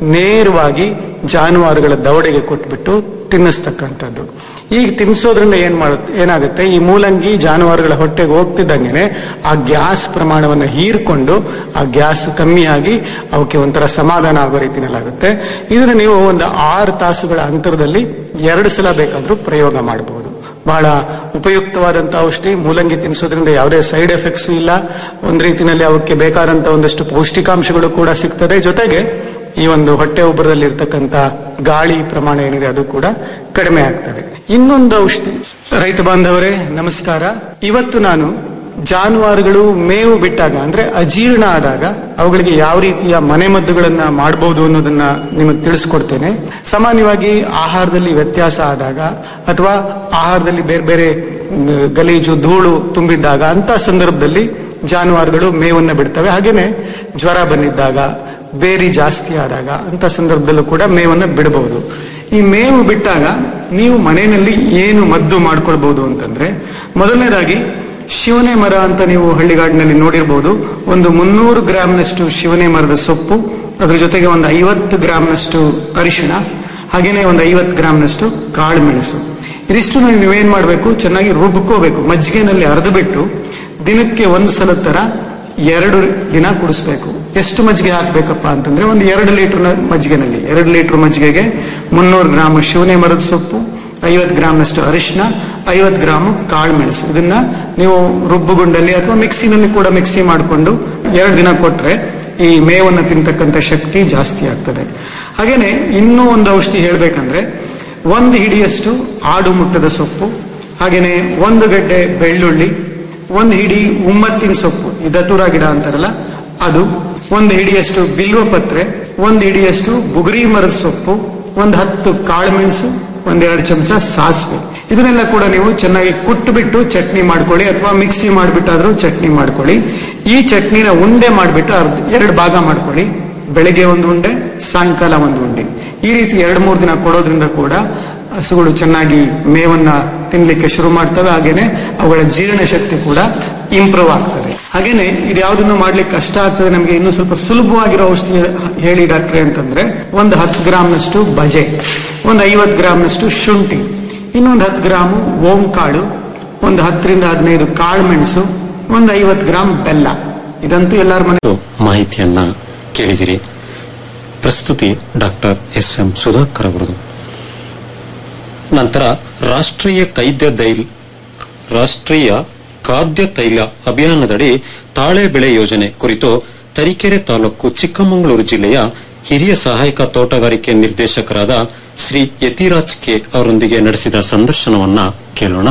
ನೇರವಾಗಿ ಜಾನುವಾರುಗಳ ದವಡೆಗೆ ಕೊಟ್ಬಿಟ್ಟು ತಿನ್ನಿಸ್ತಕ್ಕಂಥದ್ದು ಈಗ ತಿನ್ನಿಸೋದ್ರಿಂದ ಏನ್ ಮಾಡುತ್ತೆ ಏನಾಗುತ್ತೆ ಈ ಮೂಲಂಗಿ ಜಾನುವಾರುಗಳ ಹೊಟ್ಟೆಗೆ ಹೋಗ್ತಿದ್ದಂಗೆನೆ ಆ ಗ್ಯಾಸ್ ಪ್ರಮಾಣವನ್ನು ಹೀರ್ಕೊಂಡು ಆ ಗ್ಯಾಸ್ ಕಮ್ಮಿಯಾಗಿ ಅವಕ್ಕೆ ಒಂಥರ ಸಮಾಧಾನ ಆಗೋ ರೀತಿನಲ್ಲಾಗುತ್ತೆ ಇದನ್ನ ನೀವು ಒಂದು ಆರು ತಾಸುಗಳ ಅಂತರದಲ್ಲಿ ಎರಡು ಸಲ ಬೇಕಾದ್ರೂ ಪ್ರಯೋಗ ಮಾಡಬಹುದು ಬಹಳ ಉಪಯುಕ್ತವಾದಂತ ಔಷಧಿ ಮೂಲಂಗಿ ತಿನ್ನಿಸೋದ್ರಿಂದ ಯಾವುದೇ ಸೈಡ್ ಎಫೆಕ್ಟ್ಸ್ ಇಲ್ಲ ಒಂದ್ ರೀತಿನಲ್ಲಿ ಅವಕ್ಕೆ ಬೇಕಾದಂತ ಒಂದಷ್ಟು ಪೌಷ್ಟಿಕಾಂಶಗಳು ಕೂಡ ಸಿಗ್ತದೆ ಜೊತೆಗೆ ಈ ಒಂದು ಹೊಟ್ಟೆ ಉಬ್ಬರದಲ್ಲಿ ಇರ್ತಕ್ಕಂಥ ಗಾಳಿ ಪ್ರಮಾಣ ಏನಿದೆ ಅದು ಕೂಡ ಕಡಿಮೆ ಆಗ್ತದೆ ಇನ್ನೊಂದು ಔಷಧಿ ರೈತ ಬಾಂಧವರೇ ನಮಸ್ಕಾರ ಇವತ್ತು ನಾನು ಜಾನುವಾರುಗಳು ಮೇವು ಬಿಟ್ಟಾಗ ಅಂದ್ರೆ ಅಜೀರ್ಣ ಆದಾಗ ಅವುಗಳಿಗೆ ಯಾವ ರೀತಿಯ ಮನೆಮದ್ದುಗಳನ್ನ ಮಾಡಬಹುದು ಅನ್ನೋದನ್ನ ನಿಮಗೆ ತಿಳಿಸ್ಕೊಡ್ತೇನೆ ಸಾಮಾನ್ಯವಾಗಿ ಆಹಾರದಲ್ಲಿ ವ್ಯತ್ಯಾಸ ಆದಾಗ ಅಥವಾ ಆಹಾರದಲ್ಲಿ ಬೇರೆ ಬೇರೆ ಮ್, ಗಲೀಜು ಧೂಳು ತುಂಬಿದ್ದಾಗ ಅಂತ ಸಂದರ್ಭದಲ್ಲಿ ಜಾನುವಾರುಗಳು ಮೇವನ್ನ ಬಿಡ್ತವೆ ಹಾಗೇನೆ ಜ್ವರ ಬಂದಿದ್ದಾಗ ಬೇರಿ ಜಾಸ್ತಿ ಆದಾಗ ಅಂತ ಸಂದರ್ಭದಲ್ಲೂ ಕೂಡ ಮೇವನ್ನ ಬಿಡಬಹುದು ಈ ಮೇವು ಬಿಟ್ಟಾಗ ನೀವು ಮನೆಯಲ್ಲಿ ಏನು ಮದ್ದು ಮಾಡ್ಕೊಳ್ಬಹುದು ಅಂತಂದ್ರೆ ಮೊದಲನೇದಾಗಿ ಶಿವನೆ ಮರ ಅಂತ ನೀವು ಹಳ್ಳಿಗಾಡಿನಲ್ಲಿ ನೋಡಿರ್ಬೋದು ಒಂದು ಮುನ್ನೂರು ಗ್ರಾಮ್ನಷ್ಟು ಶಿವನೆ ಮರದ ಸೊಪ್ಪು ಅದ್ರ ಜೊತೆಗೆ ಒಂದು ಐವತ್ತು ಗ್ರಾಮ್ನಷ್ಟು ಅರಿಶಿಣ ಹಾಗೇನೆ ಒಂದು ಐವತ್ತು ಗ್ರಾಮ್ನಷ್ಟು ಕಾಳು ಮೆಣಸು ಇದಿಷ್ಟು ನೀವೇನ್ ಮಾಡಬೇಕು ಚೆನ್ನಾಗಿ ರುಬ್ಕೋಬೇಕು ಮಜ್ಜಿಗೆನಲ್ಲಿ ಅರೆದು ಬಿಟ್ಟು ದಿನಕ್ಕೆ ಒಂದು ಸಲ ತರ ಎರಡು ದಿನ ಕುಡಿಸ್ಬೇಕು ಎಷ್ಟು ಮಜ್ಜಿಗೆ ಹಾಕ್ಬೇಕಪ್ಪ ಅಂತಂದ್ರೆ ಒಂದು ಎರಡು ಲೀಟರ್ ಮಜ್ಜಿಗೆನಲ್ಲಿ ಎರಡು ಲೀಟರ್ ಮಜ್ಜಿಗೆಗೆ ಮುನ್ನೂರು ಗ್ರಾಮ್ ಶಿವನೆ ಮರದ ಸೊಪ್ಪು ಐವತ್ತು ಗ್ರಾಮ್ನಷ್ಟು ಅರಿಶಿನ ಐವತ್ತು ಗ್ರಾಮ್ ಕಾಳು ಮೆಣಸು ಇದನ್ನ ನೀವು ರುಬ್ಬುಗುಂಡಲ್ಲಿ ಅಥವಾ ಮಿಕ್ಸಿನಲ್ಲಿ ಕೂಡ ಮಿಕ್ಸಿ ಮಾಡಿಕೊಂಡು ಎರಡು ದಿನ ಕೊಟ್ರೆ ಈ ಮೇವನ್ನು ತಿಂತಕ್ಕಂಥ ಶಕ್ತಿ ಜಾಸ್ತಿ ಆಗ್ತದೆ ಹಾಗೇನೆ ಇನ್ನೂ ಒಂದು ಔಷಧಿ ಹೇಳ್ಬೇಕಂದ್ರೆ ಒಂದು ಹಿಡಿಯಷ್ಟು ಆಡು ಮುಟ್ಟದ ಸೊಪ್ಪು ಹಾಗೇನೆ ಒಂದು ಗಡ್ಡೆ ಬೆಳ್ಳುಳ್ಳಿ ಒಂದು ಹಿಡಿ ಉಮ್ಮತ್ತಿನ ಸೊಪ್ಪು ಈ ದತುರ ಗಿಡ ಅಂತಾರಲ್ಲ ಅದು ಒಂದು ಹಿಡಿಯಷ್ಟು ಬಿಲ್ವ ಪತ್ರೆ ಒಂದು ಹಿಡಿಯಷ್ಟು ಬುಗುರಿ ಮರದ ಸೊಪ್ಪು ಒಂದು ಹತ್ತು ಕಾಳುಮೆಣಸು ಒಂದೆರಡು ಚಮಚ ಸಾಸಿವೆ ಇದನ್ನೆಲ್ಲ ಕೂಡ ನೀವು ಚೆನ್ನಾಗಿ ಕುಟ್ಬಿಟ್ಟು ಚಟ್ನಿ ಮಾಡ್ಕೊಳ್ಳಿ ಅಥವಾ ಮಿಕ್ಸಿ ಮಾಡಿಬಿಟ್ಟಾದ್ರೂ ಚಟ್ನಿ ಮಾಡ್ಕೊಳ್ಳಿ ಈ ಚಟ್ನಿನ ಉಂಡೆ ಮಾಡಿಬಿಟ್ಟು ಅರ್ಧ ಎರಡು ಭಾಗ ಮಾಡ್ಕೊಳ್ಳಿ ಬೆಳಿಗ್ಗೆ ಒಂದು ಉಂಡೆ ಸಾಯಂಕಾಲ ಒಂದು ಉಂಡೆ ಈ ರೀತಿ ಎರಡು ಮೂರು ದಿನ ಕೊಡೋದ್ರಿಂದ ಕೂಡ ಹಸುಗಳು ಚೆನ್ನಾಗಿ ಮೇವನ್ನ ತಿನ್ಲಿಕ್ಕೆ ಶುರು ಮಾಡ್ತವೆ ಹಾಗೇನೆ ಅವುಗಳ ಜೀರ್ಣ ಶಕ್ತಿ ಕೂಡ ಇಂಪ್ರೂವ್ ಆಗ್ತದೆ ಹಾಗೇನೆ ಇದು ಯಾವುದನ್ನು ಮಾಡ್ಲಿಕ್ಕೆ ಕಷ್ಟ ಆಗ್ತದೆ ನಮಗೆ ಇನ್ನೂ ಸ್ವಲ್ಪ ಸುಲಭವಾಗಿರೋ ಔಷಧಿ ಹೇಳಿ ಡಾಕ್ಟ್ರೆ ಅಂತಂದ್ರೆ ಒಂದು ಹತ್ತು ಗ್ರಾಮ್ನಷ್ಟು ಬಜೆ ಒಂದು ಐವತ್ತು ಗ್ರಾಮ್ನಷ್ಟು ಶುಂಠಿ ಇನ್ನೊಂದು ಹತ್ತು ಗ್ರಾಮು ಓಂ ಕಾಳು ಒಂದು ಹತ್ತರಿಂದ ಹದಿನೈದು ಕಾಳು ಮೆಣಸು ಒಂದು ಐವತ್ತು ಗ್ರಾಮ್ ಬೆಲ್ಲ ಇದಂತೂ ಎಲ್ಲರ ಮನೆ ಮಾಹಿತಿಯನ್ನ ಕೇಳಿದಿರಿ ಪ್ರಸ್ತುತಿ ಡಾಕ್ಟರ್ ಎಸ್ ಎಂ ಸುಧಾಕರ್ ಅವರದು ನಂತರ ರಾಷ್ಟ್ರೀಯ ಖೈದ್ಯ ದೈಲ್ ರಾಷ್ಟ್ರೀಯ ಖಾದ್ಯ ತೈಲ ಅಭಿಯಾನದಡಿ ತಾಳೆ ಬೆಳೆ ಯೋಜನೆ ಕುರಿತು ತರೀಕೆರೆ ತಾಲೂಕು ಚಿಕ್ಕಮಗಳೂರು ಜಿಲ್ಲೆಯ ಹಿರಿಯ ಸಹಾಯಕ ತೋಟಗಾರಿಕೆ ನಿರ್ದೇಶಕರಾದ ಶ್ರೀ ಯತಿರಾಜ್ ಕೆ ಅವರೊಂದಿಗೆ ನಡೆಸಿದ ಸಂದರ್ಶನವನ್ನ ಕೇಳೋಣ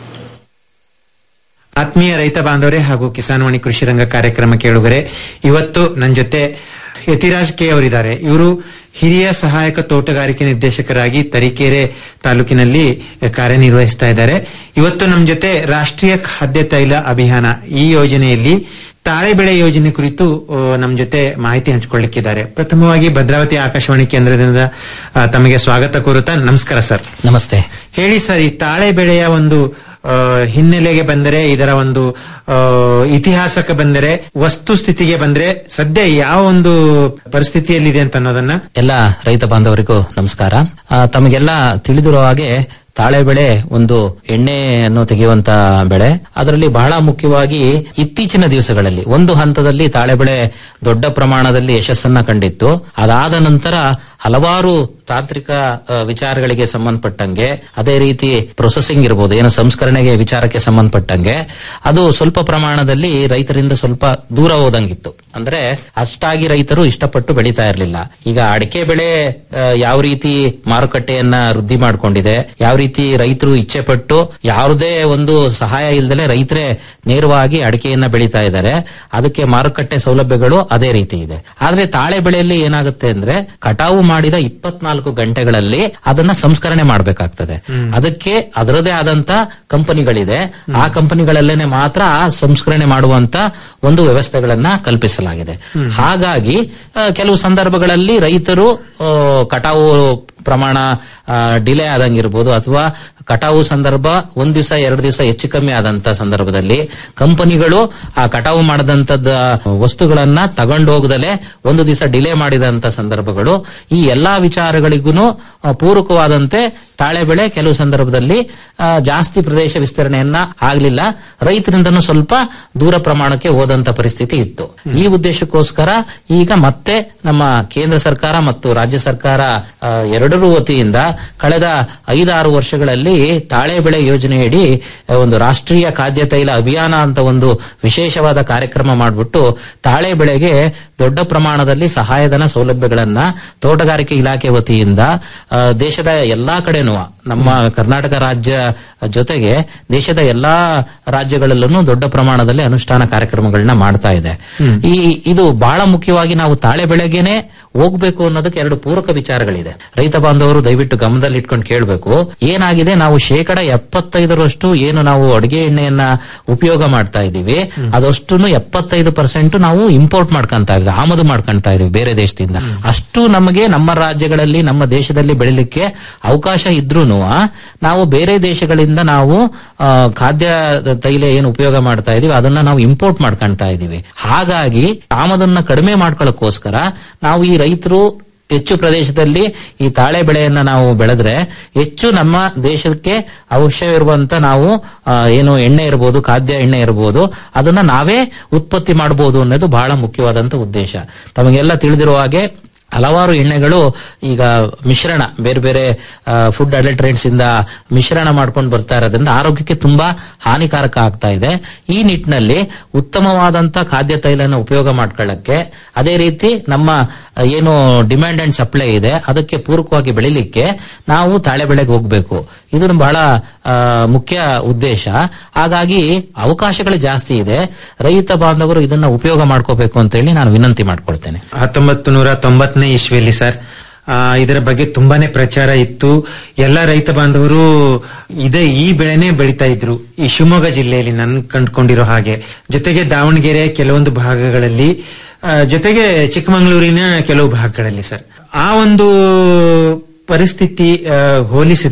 ಆತ್ಮೀಯ ರೈತ ಬಾಂಧವರೇ ಹಾಗೂ ಕಿಸಾನ್ವಾಣಿ ಕೃಷಿ ರಂಗ ಕಾರ್ಯಕ್ರಮ ಕೇಳುಗರೆ ಇವತ್ತು ನನ್ನ ಜೊತೆ ಯತಿರಾಜ್ ಕೆ ಅವರಿದ್ದಾರೆ ಇವರು ಹಿರಿಯ ಸಹಾಯಕ ತೋಟಗಾರಿಕೆ ನಿರ್ದೇಶಕರಾಗಿ ತರೀಕೆರೆ ತಾಲೂಕಿನಲ್ಲಿ ಕಾರ್ಯನಿರ್ವಹಿಸ್ತಾ ಇದ್ದಾರೆ ಇವತ್ತು ನಮ್ಮ ಜೊತೆ ರಾಷ್ಟ್ರೀಯ ಖಾದ್ಯ ತೈಲ ಅಭಿಯಾನ ಈ ಯೋಜನೆಯಲ್ಲಿ ತಾಳೆ ಬೆಳೆ ಯೋಜನೆ ಕುರಿತು ಆ, ನಮ್ಮ ಜೊತೆ ಮಾಹಿತಿ ಹಂಚಿಕೊಳ್ಳಿಕ್ಕಿದ್ದಾರೆ ಪ್ರಥಮವಾಗಿ ಭದ್ರಾವತಿ ಆಕಾಶವಾಣಿ ಕೇಂದ್ರದಿಂದ ಆ, ತಮಗೆ ಸ್ವಾಗತ ಕೋರುತ್ತಾ ನಮಸ್ಕಾರ ಸರ್ ನಮಸ್ತೆ ಹೇಳಿ ಸರ್ ಈ ತಾಳೆ ಬೆಳೆಯ ಒಂದು ಆ, ಹಿನ್ನೆಲೆಗೆ ಬಂದರೆ ಇದರ ಒಂದು ಆ, ಇತಿಹಾಸಕ್ಕೆ ಬಂದರೆ ವಸ್ತು ಸ್ಥಿತಿಗೆ ಬಂದ್ರೆ ಸದ್ಯ ಯಾವ ಒಂದು ಪರಿಸ್ಥಿತಿಯಲ್ಲಿದೆ ಅಂತ ಅನ್ನೋದನ್ನ ಎಲ್ಲ ರೈತ ಬಾಂಧವರಿಗೂ ನಮಸ್ಕಾರ ಆ, ತಮಗೆಲ್ಲ ತಿಳಿದಿರೋ ಹಾಗೆ ತಾಳೆ ಬೆಳೆ ಒಂದು ಎಣ್ಣೆಯನ್ನು ತೆಗೆಯುವಂತ ಬೆಳೆ ಅದರಲ್ಲಿ ಬಹಳ ಮುಖ್ಯವಾಗಿ ಇತ್ತೀಚಿನ ದಿವಸಗಳಲ್ಲಿ ಒಂದು ಹಂತದಲ್ಲಿ ತಾಳೆ ಬೆಳೆ ದೊಡ್ಡ ಪ್ರಮಾಣದಲ್ಲಿ ಯಶಸ್ಸನ್ನ ಕಂಡಿತ್ತು ಅದಾದ ನಂತರ ಹಲವಾರು ತಾಂತ್ರಿಕ ಆ, ವಿಚಾರಗಳಿಗೆ ಸಂಬಂಧಪಟ್ಟಂಗೆ ಅದೇ ರೀತಿ ಪ್ರೊಸೆಸಿಂಗ್ ಇರಬಹುದು ಏನು ಸಂಸ್ಕರಣೆಗೆ ವಿಚಾರಕ್ಕೆ ಸಂಬಂಧಪಟ್ಟಂಗೆ ಅದು ಸ್ವಲ್ಪ ಪ್ರಮಾಣದಲ್ಲಿ ರೈತರಿಂದ ಸ್ವಲ್ಪ ದೂರ ಹೋದಂಗಿತ್ತು ಅಂದ್ರೆ ಅಷ್ಟಾಗಿ ರೈತರು ಇಷ್ಟಪಟ್ಟು ಬೆಳೀತಾ ಇರಲಿಲ್ಲ ಈಗ ಅಡಿಕೆ ಬೆಳೆ ಆ, ಯಾವ ರೀತಿ ಮಾರುಕಟ್ಟೆಯನ್ನ ವೃದ್ಧಿ ಮಾಡ್ಕೊಂಡಿದೆ ಯಾವ ರೀತಿ ರೈತರು ಇಚ್ಛೆ ಪಟ್ಟು ಯಾವುದೇ ಒಂದು ಸಹಾಯ ಇಲ್ದಲೆ ರೈತರೇ ನೇರವಾಗಿ ಅಡಿಕೆಯನ್ನ ಬೆಳೀತಾ ಇದ್ದಾರೆ ಅದಕ್ಕೆ ಮಾರುಕಟ್ಟೆ ಸೌಲಭ್ಯಗಳು ಅದೇ ರೀತಿ ಇದೆ ಆದ್ರೆ ತಾಳೆ ಬೆಳೆಯಲ್ಲಿ ಏನಾಗುತ್ತೆ ಅಂದ್ರೆ ಕಟಾವು ಮಾಡಿದ ಇಪ್ಪತ್ನಾಲ್ಕು ಗಂಟೆಗಳಲ್ಲಿ ಅದನ್ನ ಸಂಸ್ಕರಣೆ ಮಾಡಬೇಕಾಗ್ತದೆ ಅದಕ್ಕೆ ಅದರದೇ ಆದಂತ ಕಂಪನಿಗಳಿದೆ ಆ ಕಂಪನಿಗಳಲ್ಲೇನೆ ಮಾತ್ರ ಆ ಸಂಸ್ಕರಣೆ ಮಾಡುವಂತ ಒಂದು ವ್ಯವಸ್ಥೆಗಳನ್ನ ಕಲ್ಪಿಸಲಾಗಿದೆ ಹಾಗಾಗಿ ಆ, ಕೆಲವು ಸಂದರ್ಭಗಳಲ್ಲಿ ರೈತರು ಆ, ಕಟಾವು ಪ್ರಮಾಣ ಡಿಲೇ ಆದಂಗಿರ್ಬೋದು ಅಥವಾ ಕಟಾವು ಸಂದರ್ಭ ಒಂದ್ ದಿವಸ ಎರಡು ದಿವಸ ಹೆಚ್ಚು ಕಮ್ಮಿ ಆದಂತ ಸಂದರ್ಭದಲ್ಲಿ ಕಂಪನಿಗಳು ಆ ಕಟಾವು ಮಾಡದಂತದ ವಸ್ತುಗಳನ್ನ ತಗೊಂಡೋಗದಲೆ ಒಂದು ದಿವಸ ಡಿಲೇ ಮಾಡಿದಂತ ಸಂದರ್ಭಗಳು ಈ ಎಲ್ಲಾ ವಿಚಾರಗಳಿಗೂ ಪೂರಕವಾದಂತೆ ತಾಳೆ ಬೆಳೆ ಕೆಲವು ಸಂದರ್ಭದಲ್ಲಿ ಆ, ಜಾಸ್ತಿ ಪ್ರದೇಶ ವಿಸ್ತರಣೆಯನ್ನ ಆಗ್ಲಿಲ್ಲ ರೈತರಿಂದನೂ ಸ್ವಲ್ಪ ದೂರ ಪ್ರಮಾಣಕ್ಕೆ ಹೋದಂತ ಪರಿಸ್ಥಿತಿ ಇತ್ತು ಈ ಉದ್ದೇಶಕ್ಕೋಸ್ಕರ ಈಗ ಮತ್ತೆ ನಮ್ಮ ಕೇಂದ್ರ ಸರ್ಕಾರ ಮತ್ತು ರಾಜ್ಯ ಸರ್ಕಾರ ಆ, ಎರಡರ ವತಿಯಿಂದ ಕಳೆದ ಐದಾರು ವರ್ಷಗಳಲ್ಲಿ ತಾಳೆ ಬೆಳೆ ಯೋಜನೆಯಡಿ ಆ, ಒಂದು ರಾಷ್ಟ್ರೀಯ ಖಾದ್ಯ ತೈಲ ಅಭಿಯಾನ ಅಂತ ಒಂದು ವಿಶೇಷವಾದ ಕಾರ್ಯಕ್ರಮ ಮಾಡಿಬಿಟ್ಟು ತಾಳೆ ಬೆಳೆಗೆ ದೊಡ್ಡ ಪ್ರಮಾಣದಲ್ಲಿ ಸಹಾಯಧನ ಸೌಲಭ್ಯಗಳನ್ನ ತೋಟಗಾರಿಕೆ ಇಲಾಖೆ ವತಿಯಿಂದ ಆ, ದೇಶದ ಎಲ್ಲಾ ಕಡೆನೂ ನಮ್ಮ ಕರ್ನಾಟಕ ರಾಜ್ಯ ಜೊತೆಗೆ ದೇಶದ ಎಲ್ಲಾ ರಾಜ್ಯಗಳಲ್ಲೂ ದೊಡ್ಡ ಪ್ರಮಾಣದಲ್ಲಿ ಅನುಷ್ಠಾನ ಕಾರ್ಯಕ್ರಮಗಳನ್ನ ಮಾಡ್ತಾ ಇದೆ ಈ ಇದು ಬಹಳ ಮುಖ್ಯವಾಗಿ ನಾವು ತಾಳೆ ಬೆಳೆಗೆನೆ ಹೋಗ್ಬೇಕು ಅನ್ನೋದಕ್ಕೆ ಎರಡು ಪೂರಕ ವಿಚಾರಗಳಿದೆ ರೈತ ಬಾಂಧವರು ದಯವಿಟ್ಟು ಗಮನದಲ್ಲಿ ಇಟ್ಕೊಂಡು ಕೇಳಬೇಕು ಏನಾಗಿದೆ ನಾವು ಶೇಕಡ ಎಪ್ಪತ್ತೈದರಷ್ಟು ಏನು ನಾವು ಅಡುಗೆ ಎಣ್ಣೆಯನ್ನ ಉಪಯೋಗ ಮಾಡ್ತಾ ಇದ್ದೀವಿ ಅದಷ್ಟು ಎಪ್ಪತ್ತೈದು ಪರ್ಸೆಂಟ್ ನಾವು ಇಂಪೋರ್ಟ್ ಮಾಡ್ಕೊಂತ ಇದ್ದೀವಿ ಆಮದು ಮಾಡ್ಕೊಂತ ಇದೀವಿ ಬೇರೆ ದೇಶದಿಂದ ಅಷ್ಟು ನಮಗೆ ನಮ್ಮ ರಾಜ್ಯಗಳಲ್ಲಿ ನಮ್ಮ ದೇಶದಲ್ಲಿ ಬೆಳಿಲಿಕ್ಕೆ ಅವಕಾಶ ಇದ್ರೂ ನಾವು ಬೇರೆ ದೇಶಗಳಿಂದ ನಾವು ಆ, ಖಾದ್ಯ ತೈಲ ಏನು ಉಪಯೋಗ ಮಾಡ್ತಾ ಇದೀವಿ ಅದನ್ನ ನಾವು ಇಂಪೋರ್ಟ್ ಮಾಡ್ಕೊಂತ ಇದೀವಿ ಹಾಗಾಗಿ ಆಮದನ್ನ ಕಡಿಮೆ ಮಾಡ್ಕೊಳ್ಳೋಕ್ಕೋಸ್ಕರ ನಾವು ಈ ರೈತರು ಹೆಚ್ಚು ಪ್ರದೇಶದಲ್ಲಿ ಈ ತಾಳೆ ಬೆಳೆಯನ್ನ ನಾವು ಬೆಳೆದ್ರೆ ಹೆಚ್ಚು ನಮ್ಮ ದೇಶಕ್ಕೆ ಅವಶ್ಯವಿರುವಂತ ನಾವು ಆ, ಏನು ಎಣ್ಣೆ ಇರಬಹುದು ಖಾದ್ಯ ಎಣ್ಣೆ ಇರಬಹುದು ಅದನ್ನ ನಾವೇ ಉತ್ಪತ್ತಿ ಮಾಡಬಹುದು ಅನ್ನೋದು ಬಹಳ ಮುಖ್ಯವಾದಂತ ಉದ್ದೇಶ ತಮಗೆಲ್ಲ ತಿಳಿದಿರುವ ಹಾಗೆ ಹಲವಾರು ಎಣ್ಣೆಗಳು ಈಗ ಮಿಶ್ರಣ ಬೇರೆ ಬೇರೆ ಫುಡ್ ಅಡಲ್ಟ್ರೇಟ್ಸ್ ಇಂದ ಮಿಶ್ರಣ ಮಾಡ್ಕೊಂಡು ಬರ್ತಾ ಇರೋದ್ರಿಂದ ಆರೋಗ್ಯಕ್ಕೆ ತುಂಬಾ ಹಾನಿಕಾರಕ ಆಗ್ತಾ ಇದೆ ಈ ನಿಟ್ಟಿನಲ್ಲಿ ಉತ್ತಮವಾದಂತ ಖಾದ್ಯ ತೈಲನ ಉಪಯೋಗ ಮಾಡ್ಕೊಳ್ಳಕ್ಕೆ ಅದೇ ರೀತಿ ನಮ್ಮ ಆ, ಏನು ಡಿಮ್ಯಾಂಡ್ ಅಂಡ್ ಸಪ್ಲೈ ಇದೆ ಅದಕ್ಕೆ ಪೂರಕವಾಗಿ ಬೆಳಿಲಿಕ್ಕೆ ನಾವು ತಾಳೆ ಬೆಳೆಗೆ ಹೋಗ್ಬೇಕು ಇದು ಬಹಳ ಆ, ಮುಖ್ಯ ಉದ್ದೇಶ ಹಾಗಾಗಿ ಅವಕಾಶಗಳು ಜಾಸ್ತಿ ಇದೆ ರೈತ ಬಾಂಧವರು ಇದನ್ನ ಉಪಯೋಗ ಮಾಡ್ಕೋಬೇಕು ಅಂತ ಹೇಳಿ ನಾನು ವಿನಂತಿ ಮಾಡ್ಕೊಳ್ತೇನೆ ಹತ್ತೊಂಬತ್ತು ನೂರ ತೊಂಬತ್ತನೇ ಇಸ್ವಿಯಲ್ಲಿ ಸರ್ ಆ, ಇದರ ಬಗ್ಗೆ ತುಂಬಾನೇ ಪ್ರಚಾರ ಇತ್ತು ಎಲ್ಲ ರೈತ ಬಾಂಧವರು ಇದೇ ಈ ಬೆಳೆನೇ ಬೆಳಿತಾ ಇದ್ರು ಈ ಶಿವಮೊಗ್ಗ ಜಿಲ್ಲೆಯಲ್ಲಿ ನನ್ ಕಂಡುಕೊಂಡಿರೋ ಹಾಗೆ ಜೊತೆಗೆ ದಾವಣಗೆರೆ ಕೆಲವೊಂದು ಭಾಗಗಳಲ್ಲಿ ಆ, ಜೊತೆಗೆ ಚಿಕ್ಕಮಗಳೂರಿನ ಕೆಲವು ಭಾಗಗಳಲ್ಲಿ ಸರ್ ಆ ಒಂದು ಪರಿಸ್ಥಿತಿ ಆ, ಹೋಲಿಸಿದ್ರೆ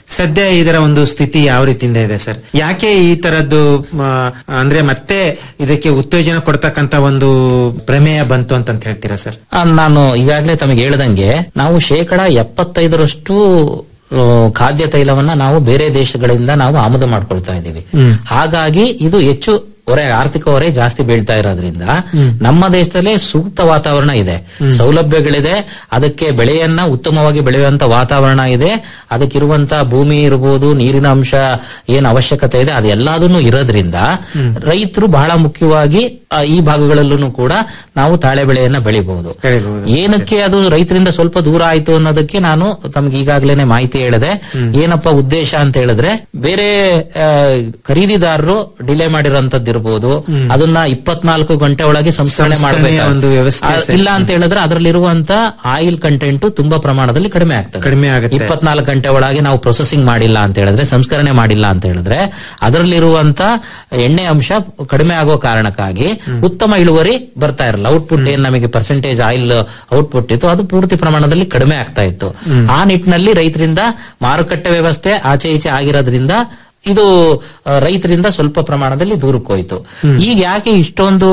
ಸದ್ಯ ಇದರ ಒಂದು ಸ್ಥಿತಿ ಯಾವ ರೀತಿಯಿಂದ ಇದೆ ಸರ್ ಯಾಕೆ ಈ ತರದ್ದು ಆ, ಅಂದ್ರೆ ಮತ್ತೆ ಇದಕ್ಕೆ ಉತ್ತೇಜನ ಕೊಡ್ತಕ್ಕಂತ ಒಂದು ಪ್ರಮೇಯ ಬಂತು ಅಂತ ಹೇಳ್ತೀರಾ ಸರ್ ಆ, ನಾನು ಈಗಾಗಲೇ ತಮಗೆ ಹೇಳ್ದಂಗೆ ನಾವು ಶೇಕಡ ಎಪ್ಪತ್ತೈದರಷ್ಟು ಆ, ಖಾದ್ಯ ತೈಲವನ್ನ ನಾವು ಬೇರೆ ದೇಶಗಳಿಂದ ನಾವು ಆಮದು ಮಾಡ್ಕೊಳ್ತಾ ಇದ್ದೀವಿ ಹಾಗಾಗಿ ಇದು ಹೆಚ್ಚು ಹೊರೆ ಆರ್ಥಿಕ ಹೊರೆ ಜಾಸ್ತಿ ಬೀಳ್ತಾ ಇರೋದ್ರಿಂದ ನಮ್ಮ ದೇಶದಲ್ಲೇ ಸೂಕ್ತ ವಾತಾವರಣ ಇದೆ ಸೌಲಭ್ಯಗಳಿದೆ ಅದಕ್ಕೆ ಬೆಳೆಯನ್ನ ಉತ್ತಮವಾಗಿ ಬೆಳೆಯುವಂತ ವಾತಾವರಣ ಇದೆ ಅದಕ್ಕಿರುವಂತ ಭೂಮಿ ಇರಬಹುದು ನೀರಿನ ಅಂಶ ಏನ್ ಅವಶ್ಯಕತೆ ಇದೆ ಅದೆಲ್ಲದನ್ನು ಇರೋದ್ರಿಂದ ರೈತರು ಬಹಳ ಮುಖ್ಯವಾಗಿ ಆ, ಈ ಭಾಗಗಳಲ್ಲೂ ಕೂಡ ನಾವು ತಾಳೆ ಬೆಳೆಯನ್ನ ಬೆಳಿಬಹುದು ಏನಕ್ಕೆ ಅದು ರೈತರಿಂದ ಸ್ವಲ್ಪ ದೂರ ಆಯ್ತು ಅನ್ನೋದಕ್ಕೆ ನಾನು ತಮ್ಗೆ ಈಗಾಗಲೇ ಮಾಹಿತಿ ಹೇಳಿದೆ ಏನಪ್ಪ ಉದ್ದೇಶ ಅಂತ ಹೇಳಿದ್ರೆ ಬೇರೆ ಆ, ಖರೀದಿದಾರರು ಡಿಲೇ ಮಾಡಿರೋಂಥದ್ದು ಇರಬಹುದು ಅದನ್ನ ಇಪ್ಪತ್ನಾಲ್ಕು ಗಂಟೆ ಒಳಗೆ ಸಂಸ್ಕರಣೆ ಸಂಸ್ಕರಣೆಯ ಮಾಡಬೇಕು ಒಂದು ವ್ಯವಸ್ಥೆ ಇಲ್ಲ ಅಂತ ಹೇಳಿದ್ರೆ ಅದರಲ್ಲಿರುವಂತ ಆಯಿಲ್ ಕಂಟೆಂಟ್ ತುಂಬಾ ಪ್ರಮಾಣದಲ್ಲಿ ಕಡಿಮೆ ಆಗ್ತದೆ ಕಡಿಮೆ ಆಗುತ್ತೆ. ಇಪ್ಪತ್ನಾಲ್ಕು ಗಂಟೆ ಒಳಗೆ ನಾವು ಪ್ರೊಸೆಸಿಂಗ್ ಮಾಡಿಲ್ಲ ಅಂತ ಹೇಳಿದ್ರೆ ಸಂಸ್ಕರಣೆ ಮಾಡಿಲ್ಲ ಅಂತ ಹೇಳಿದ್ರೆ ಅದರಲ್ಲಿರುವಂತ ಎಣ್ಣೆ ಅಂಶ ಕಡಿಮೆ ಆಗೋ ಕಾರಣಕ್ಕಾಗಿ ಉತ್ತಮ ಇಳುವರಿ ಬರ್ತಾ ಇರಲ್ಲ ಔಟ್ಪುಟ್ ಏನ್ ನಮಗೆ ಪರ್ಸೆಂಟೇಜ್ ಆಯಿಲ್ ಔಟ್ಪುಟ್ ಇತ್ತು ಅದು ಪೂರ್ತಿ ಪ್ರಮಾಣದಲ್ಲಿ ಕಡಿಮೆ ಆಗ್ತಾ ಇತ್ತು ಆ ನಿಟ್ಟಿನಲ್ಲಿ ರೈತರಿಂದ ಮಾರುಕಟ್ಟೆ ವ್ಯವಸ್ಥೆ ಆಚೆ ಈಚೆ ಆಗಿರೋದ್ರಿಂದ ಇದು ಆ, ರೈತರಿಂದ ಸ್ವಲ್ಪ ಪ್ರಮಾಣದಲ್ಲಿ ದೂರಕ್ಕೆ ಹೋಯ್ತು ಈಗ ಯಾಕೆ ಇಷ್ಟೊಂದು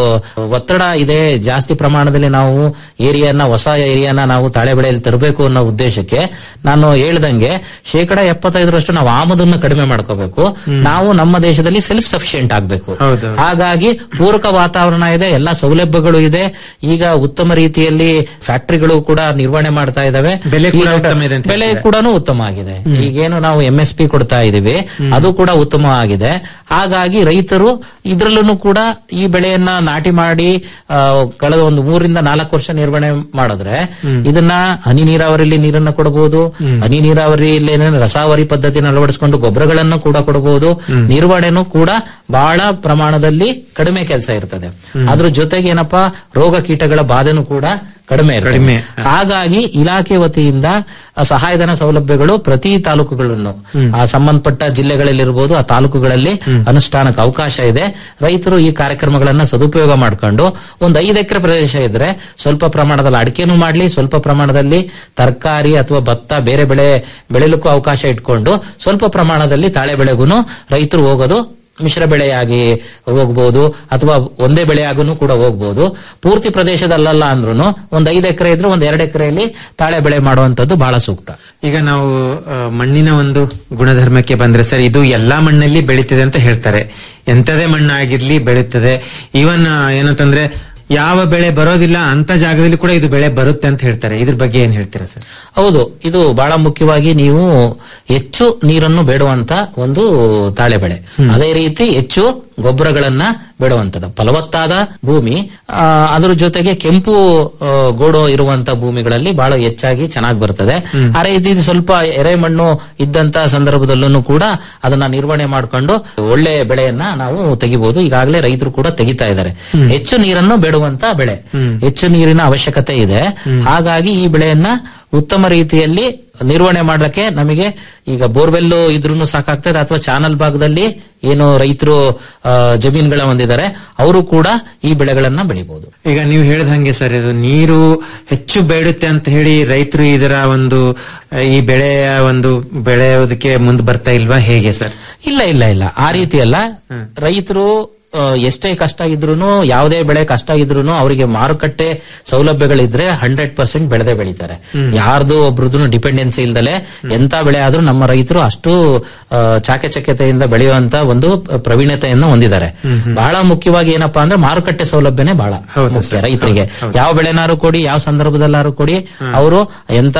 ಒತ್ತಡ ಇದೆ ಜಾಸ್ತಿ ಪ್ರಮಾಣದಲ್ಲಿ ನಾವು ಏರಿಯಾನ ಹೊಸ ಏರಿಯಾನ ನಾವು ತಾಳೆ ಬೆಳೆಯಲ್ಲಿ ತರಬೇಕು ಅನ್ನೋ ಉದ್ದೇಶಕ್ಕೆ ನಾನು ಹೇಳ್ದಂಗೆ ಶೇಕಡ ಎಪ್ಪತ್ತೈದರಷ್ಟು ನಾವು ಆಮದನ್ನ ಕಡಿಮೆ ಮಾಡ್ಕೋಬೇಕು ನಾವು ನಮ್ಮ ದೇಶದಲ್ಲಿ ಸೆಲ್ಫ್ ಸಫಿಶಿಯಂಟ್ ಆಗ್ಬೇಕು ಹೌದು. ಹಾಗಾಗಿ ಪೂರಕ ವಾತಾವರಣ ಇದೆ ಎಲ್ಲ ಸೌಲಭ್ಯಗಳು ಇದೆ ಈಗ ಉತ್ತಮ ರೀತಿಯಲ್ಲಿ ಫ್ಯಾಕ್ಟರಿಗಳು ಕೂಡ ನಿರ್ವಹಣೆ ಮಾಡ್ತಾ ಇದಾವೆ ಬೆಲೆ ಕೂಡ ಈಗ ಉತ್ತಮ ಇದೆ ಅಂತ ಬೆಲೆ ಹೇಳ್ತೀರಾ? ಕೂಡ ಉತ್ತಮ ಆಗಿದೆ ಈಗೇನು ನಾವು ಎಂ ಎಸ್ ಪಿ ಕೊಡ್ತಾ ಇದೀವಿ ಅದು ಕೂಡ ಉತ್ತಮವಾಗಿದೆ ಹಾಗಾಗಿ ರೈತರು ಇದ್ರಲ್ಲೂ ಕೂಡ ಈ ಬೆಳೆಯನ್ನ ನಾಟಿ ಮಾಡಿ ಆ, ಕಳೆದ ಒಂದು ಮೂರರಿಂದ ನಾಲ್ಕು ವರ್ಷ ನಿರ್ವಹಣೆ ಮಾಡಿದ್ರೆ ಇದನ್ನ ಹನಿ ನೀರಾವರಿಯಲ್ಲಿ ನೀರನ್ನ ಕೊಡಬಹುದು ಹನಿ ನೀರಾವರಿಯಲ್ಲಿ ಏನೇನು ರಸಾವರಿ ಪದ್ಧತಿನ ಅಳವಡಿಸಿಕೊಂಡು ಗೊಬ್ಬರಗಳನ್ನು ಕೂಡ ಕೊಡಬಹುದು ನಿರ್ವಹಣೆನೂ ಕೂಡ ಬಹಳ ಪ್ರಮಾಣದಲ್ಲಿ ಕಡಿಮೆ ಕೆಲಸ ಇರ್ತದೆ ಅದ್ರ ಜೊತೆಗೆ ಏನಪ್ಪಾ ರೋಗ ಕೀಟಗಳ ಬಾಧೆನೂ ಕೂಡ ಕಡಿಮೆ ಇರ್ತದೆ. ಕಡಿಮೆ. ಹಾಗಾಗಿ ಇಲಾಖೆ ವತಿಯಿಂದ ಆ ಸಹಾಯಧನ ಸೌಲಭ್ಯಗಳು ಪ್ರತಿ ತಾಲೂಕುಗಳನ್ನು ಆ ಸಂಬಂಧಪಟ್ಟ ಜಿಲ್ಲೆಗಳಲ್ಲಿರ್ಬೋದು ಆ ತಾಲೂಕುಗಳಲ್ಲಿ ಅನುಷ್ಠಾನಕ್ಕೆ ಅವಕಾಶ ಇದೆ ರೈತರು ಈ ಕಾರ್ಯಕ್ರಮಗಳನ್ನ ಸದುಪಯೋಗ ಮಾಡ್ಕೊಂಡು ಒಂದು ಐದು ಎಕರೆ ಪ್ರದೇಶ ಇದ್ರೆ ಸ್ವಲ್ಪ ಪ್ರಮಾಣದಲ್ಲಿ ಅಡಿಕೆನೂ ಮಾಡ್ಲಿ ಸ್ವಲ್ಪ ಪ್ರಮಾಣದಲ್ಲಿ ತರಕಾರಿ ಅಥವಾ ಭತ್ತ ಬೇರೆ ಬೆಳೆ ಬೆಳೆಯಲಿಕ್ಕೂ ಅವಕಾಶ ಇಟ್ಕೊಂಡು ಸ್ವಲ್ಪ ಪ್ರಮಾಣದಲ್ಲಿ ತಾಳೆ ಬೆಳೆಗೂ ರೈತರು ಹೋಗೋದು ಮಿಶ್ರ ಬೆಳೆಯಾಗಿ ಹೋಗ್ಬೋದು ಅಥವಾ ಒಂದೇ ಬೆಳೆಯಾಗೂ ಕೂಡ ಹೋಗ್ಬೋದು ಪೂರ್ತಿ ಪ್ರದೇಶದಲ್ಲಲ್ಲ ಅಂದ್ರೂ ಒಂದ್ ಐದು ಎಕರೆ ಇದ್ರೆ ಒಂದ್ ಎರಡು ಎಕರೆಯಲ್ಲಿ ತಾಳೆ ಬೆಳೆ ಮಾಡುವಂತದ್ದು ಬಹಳ ಸೂಕ್ತ ಈಗ ನಾವು ಆ, ಮಣ್ಣಿನ ಒಂದು ಗುಣಧರ್ಮಕ್ಕೆ ಬಂದ್ರೆ ಸರ್ ಇದು ಎಲ್ಲಾ ಮಣ್ಣಲ್ಲಿ ಬೆಳೀತದೆ ಅಂತ ಹೇಳ್ತಾರೆ ಎಂತದೇ ಮಣ್ಣಾಗಿರ್ಲಿ ಬೆಳೀತದೆ ಈವನ್ ಏನಂತಂದ್ರೆ ಯಾವ ಬೆಳೆ ಬರೋದಿಲ್ಲ ಅಂತ ಜಾಗದಲ್ಲಿ ಕೂಡ ಇದು ಬೆಳೆ ಬರುತ್ತೆ ಅಂತ ಹೇಳ್ತಾರೆ ಇದ್ರ ಬಗ್ಗೆ ಏನ್ ಹೇಳ್ತೀರಾ ಸರ್ ಹೌದು ಇದು ಬಹಳ ಮುಖ್ಯವಾಗಿ ನೀವು ಹೆಚ್ಚು ನೀರನ್ನು ಬೇಡುವಂತ ಒಂದು ತಾಳೆ ಬೆಳೆ ಅದೇ ರೀತಿ ಹೆಚ್ಚು ಗೊಬ್ಬರಗಳನ್ನ ಬೇಡುವಂತದ್ದು ಫಲವತ್ತಾದ ಭೂಮಿ ಆ, ಅದ್ರ ಜೊತೆಗೆ ಕೆಂಪು ಆ, ಗೋಡು ಇರುವಂತ ಭೂಮಿಗಳಲ್ಲಿ ಬಹಳ ಹೆಚ್ಚಾಗಿ ಚೆನ್ನಾಗಿ ಬರ್ತದೆ ಆ ರೀತಿ ಇದು ಸ್ವಲ್ಪ ಎರೆಮಣ್ಣು ಇದ್ದಂತ ಸಂದರ್ಭದಲ್ಲೂ ಕೂಡ ಅದನ್ನ ನಿರ್ವಹಣೆ ಮಾಡ್ಕೊಂಡು ಒಳ್ಳೆ ಬೆಳೆಯನ್ನ ನಾವು ತೆಗಿಬಹುದು ಈಗಾಗಲೇ ರೈತರು ಕೂಡ ತೆಗಿತಾ ಇದ್ದಾರೆ ಹೆಚ್ಚು ನೀರನ್ನು ಬೇಡುವಂತ ಬೆಳೆ ಹೆಚ್ಚು ನೀರಿನ ಅವಶ್ಯಕತೆ ಇದೆ ಹಾಗಾಗಿ ಈ ಬೆಳೆಯನ್ನ ಉತ್ತಮ ರೀತಿಯಲ್ಲಿ ನಿರ್ವಹಣೆ ಮಾಡಲಿಕ್ಕೆ ನಮಗೆ ಈಗ ಬೋರ್ವೆಲ್ ಇದ್ರೂ ಸಾಕಾಗ್ತದೆ ಅಥವಾ ಚಾನಲ್ ಭಾಗದಲ್ಲಿ ಏನು ರೈತರು ಆ, ಜಮೀನುಗಳ ಹೊಂದಿದ್ದಾರೆ ಅವರು ಕೂಡ ಈ ಬೆಳೆಗಳನ್ನ ಬೆಳಿಬಹುದು ಈಗ ನೀವು ಹೇಳಿದ ಹಂಗೆ ಸರ್ ಇದು ನೀರು ಹೆಚ್ಚು ಬೇಡುತ್ತೆ ಅಂತ ಹೇಳಿ ರೈತರು ಇದರ ಒಂದು ಆ, ಈ ಬೆಳೆಯ ಒಂದು ಬೆಳೆಯೋದಕ್ಕೆ ಮುಂದೆ ಬರ್ತಾ ಇಲ್ವಾ ಹೇಗೆ ಸರ್ ಇಲ್ಲ ಇಲ್ಲ ಇಲ್ಲ ಆ ರೀತಿ ಅಲ್ಲ ರೈತರು ಆ, ಎಷ್ಟೇ ಕಷ್ಟ ಇದ್ರೂನು ಯಾವುದೇ ಬೆಳೆ ಕಷ್ಟ ಇದ್ರೂನು ಅವರಿಗೆ ಮಾರುಕಟ್ಟೆ ಸೌಲಭ್ಯಗಳಿದ್ರೆ ಹಂಡ್ರೆಡ್ ಪರ್ಸೆಂಟ್ ಬೆಳೆದೇ ಬೆಳಿತಾರೆ ಯಾರ್ದು ಒಬ್ರದ್ದು ಡಿಪೆಂಡೆನ್ಸಿ ಇಲ್ದಲೆ ಎಂತ ಬೆಳೆ ಆದ್ರೂ ನಮ್ಮ ರೈತರು ಅಷ್ಟು ಆ, ಚಾಕಚಕ್ಯತೆಯಿಂದ ಬೆಳೆಯುವಂತ ಒಂದು ಪ್ರವೀಣತೆಯನ್ನು ಹೊಂದಿದ್ದಾರೆ ಬಹಳ ಮುಖ್ಯವಾಗಿ ಏನಪ್ಪಾ ಅಂದ್ರೆ ಮಾರುಕಟ್ಟೆ ಸೌಲಭ್ಯನೇ ಬಹಳ ಮುಖ್ಯ ರೈತರಿಗೆ ಯಾವ ಬೆಳೆನಾರು ಕೊಡಿ ಯಾವ ಸಂದರ್ಭದಲ್ಲಾರು ಕೊಡಿ ಅವರು ಎಂತ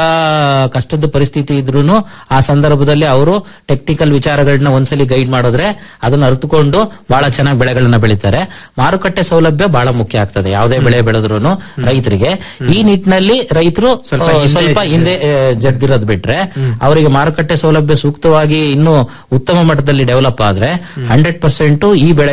ಕಷ್ಟದ ಪರಿಸ್ಥಿತಿ ಇದ್ರೂನು ಆ ಸಂದರ್ಭದಲ್ಲಿ ಅವರು ಟೆಕ್ನಿಕಲ್ ವಿಚಾರಗಳನ್ನ ಒಂದ್ಸಲಿ ಗೈಡ್ ಮಾಡಿದ್ರೆ ಅದನ್ನ ಅರ್ಥಕೊಂಡು ಬಹಳ ಚೆನ್ನಾಗಿ ಬೆಳೆಗಳನ್ನ ಬೆಳಿತಾರೆ ಮಾರುಕಟ್ಟೆ ಸೌಲಭ್ಯ ಬಹಳ ಮುಖ್ಯ ಆಗ್ತದೆ ಯಾವುದೇ ಬೆಳೆ ಬೆಳೆದ್ರು ರೈತರಿಗೆ ಈ ನಿಟ್ಟಿನಲ್ಲಿ ರೈತರು ಸ್ವಲ್ಪ ಆ, ಹಿಂದೆ ಸ್ವಲ್ಪ ಹಿಂದೆ ಆ, ಜಗ್ದಿರೋದ್ ಬಿಟ್ರೆ ಅವರಿಗೆ ಮಾರುಕಟ್ಟೆ ಸೌಲಭ್ಯ ಸೂಕ್ತವಾಗಿ ಇನ್ನು ಉತ್ತಮ ಮಟ್ಟದಲ್ಲಿ ಡೆವಲಪ್ ಆದ್ರೆ ಹಂಡ್ರೆಡ್ ಪರ್ಸೆಂಟ್ ಈ ಬೆಳೆಗೆ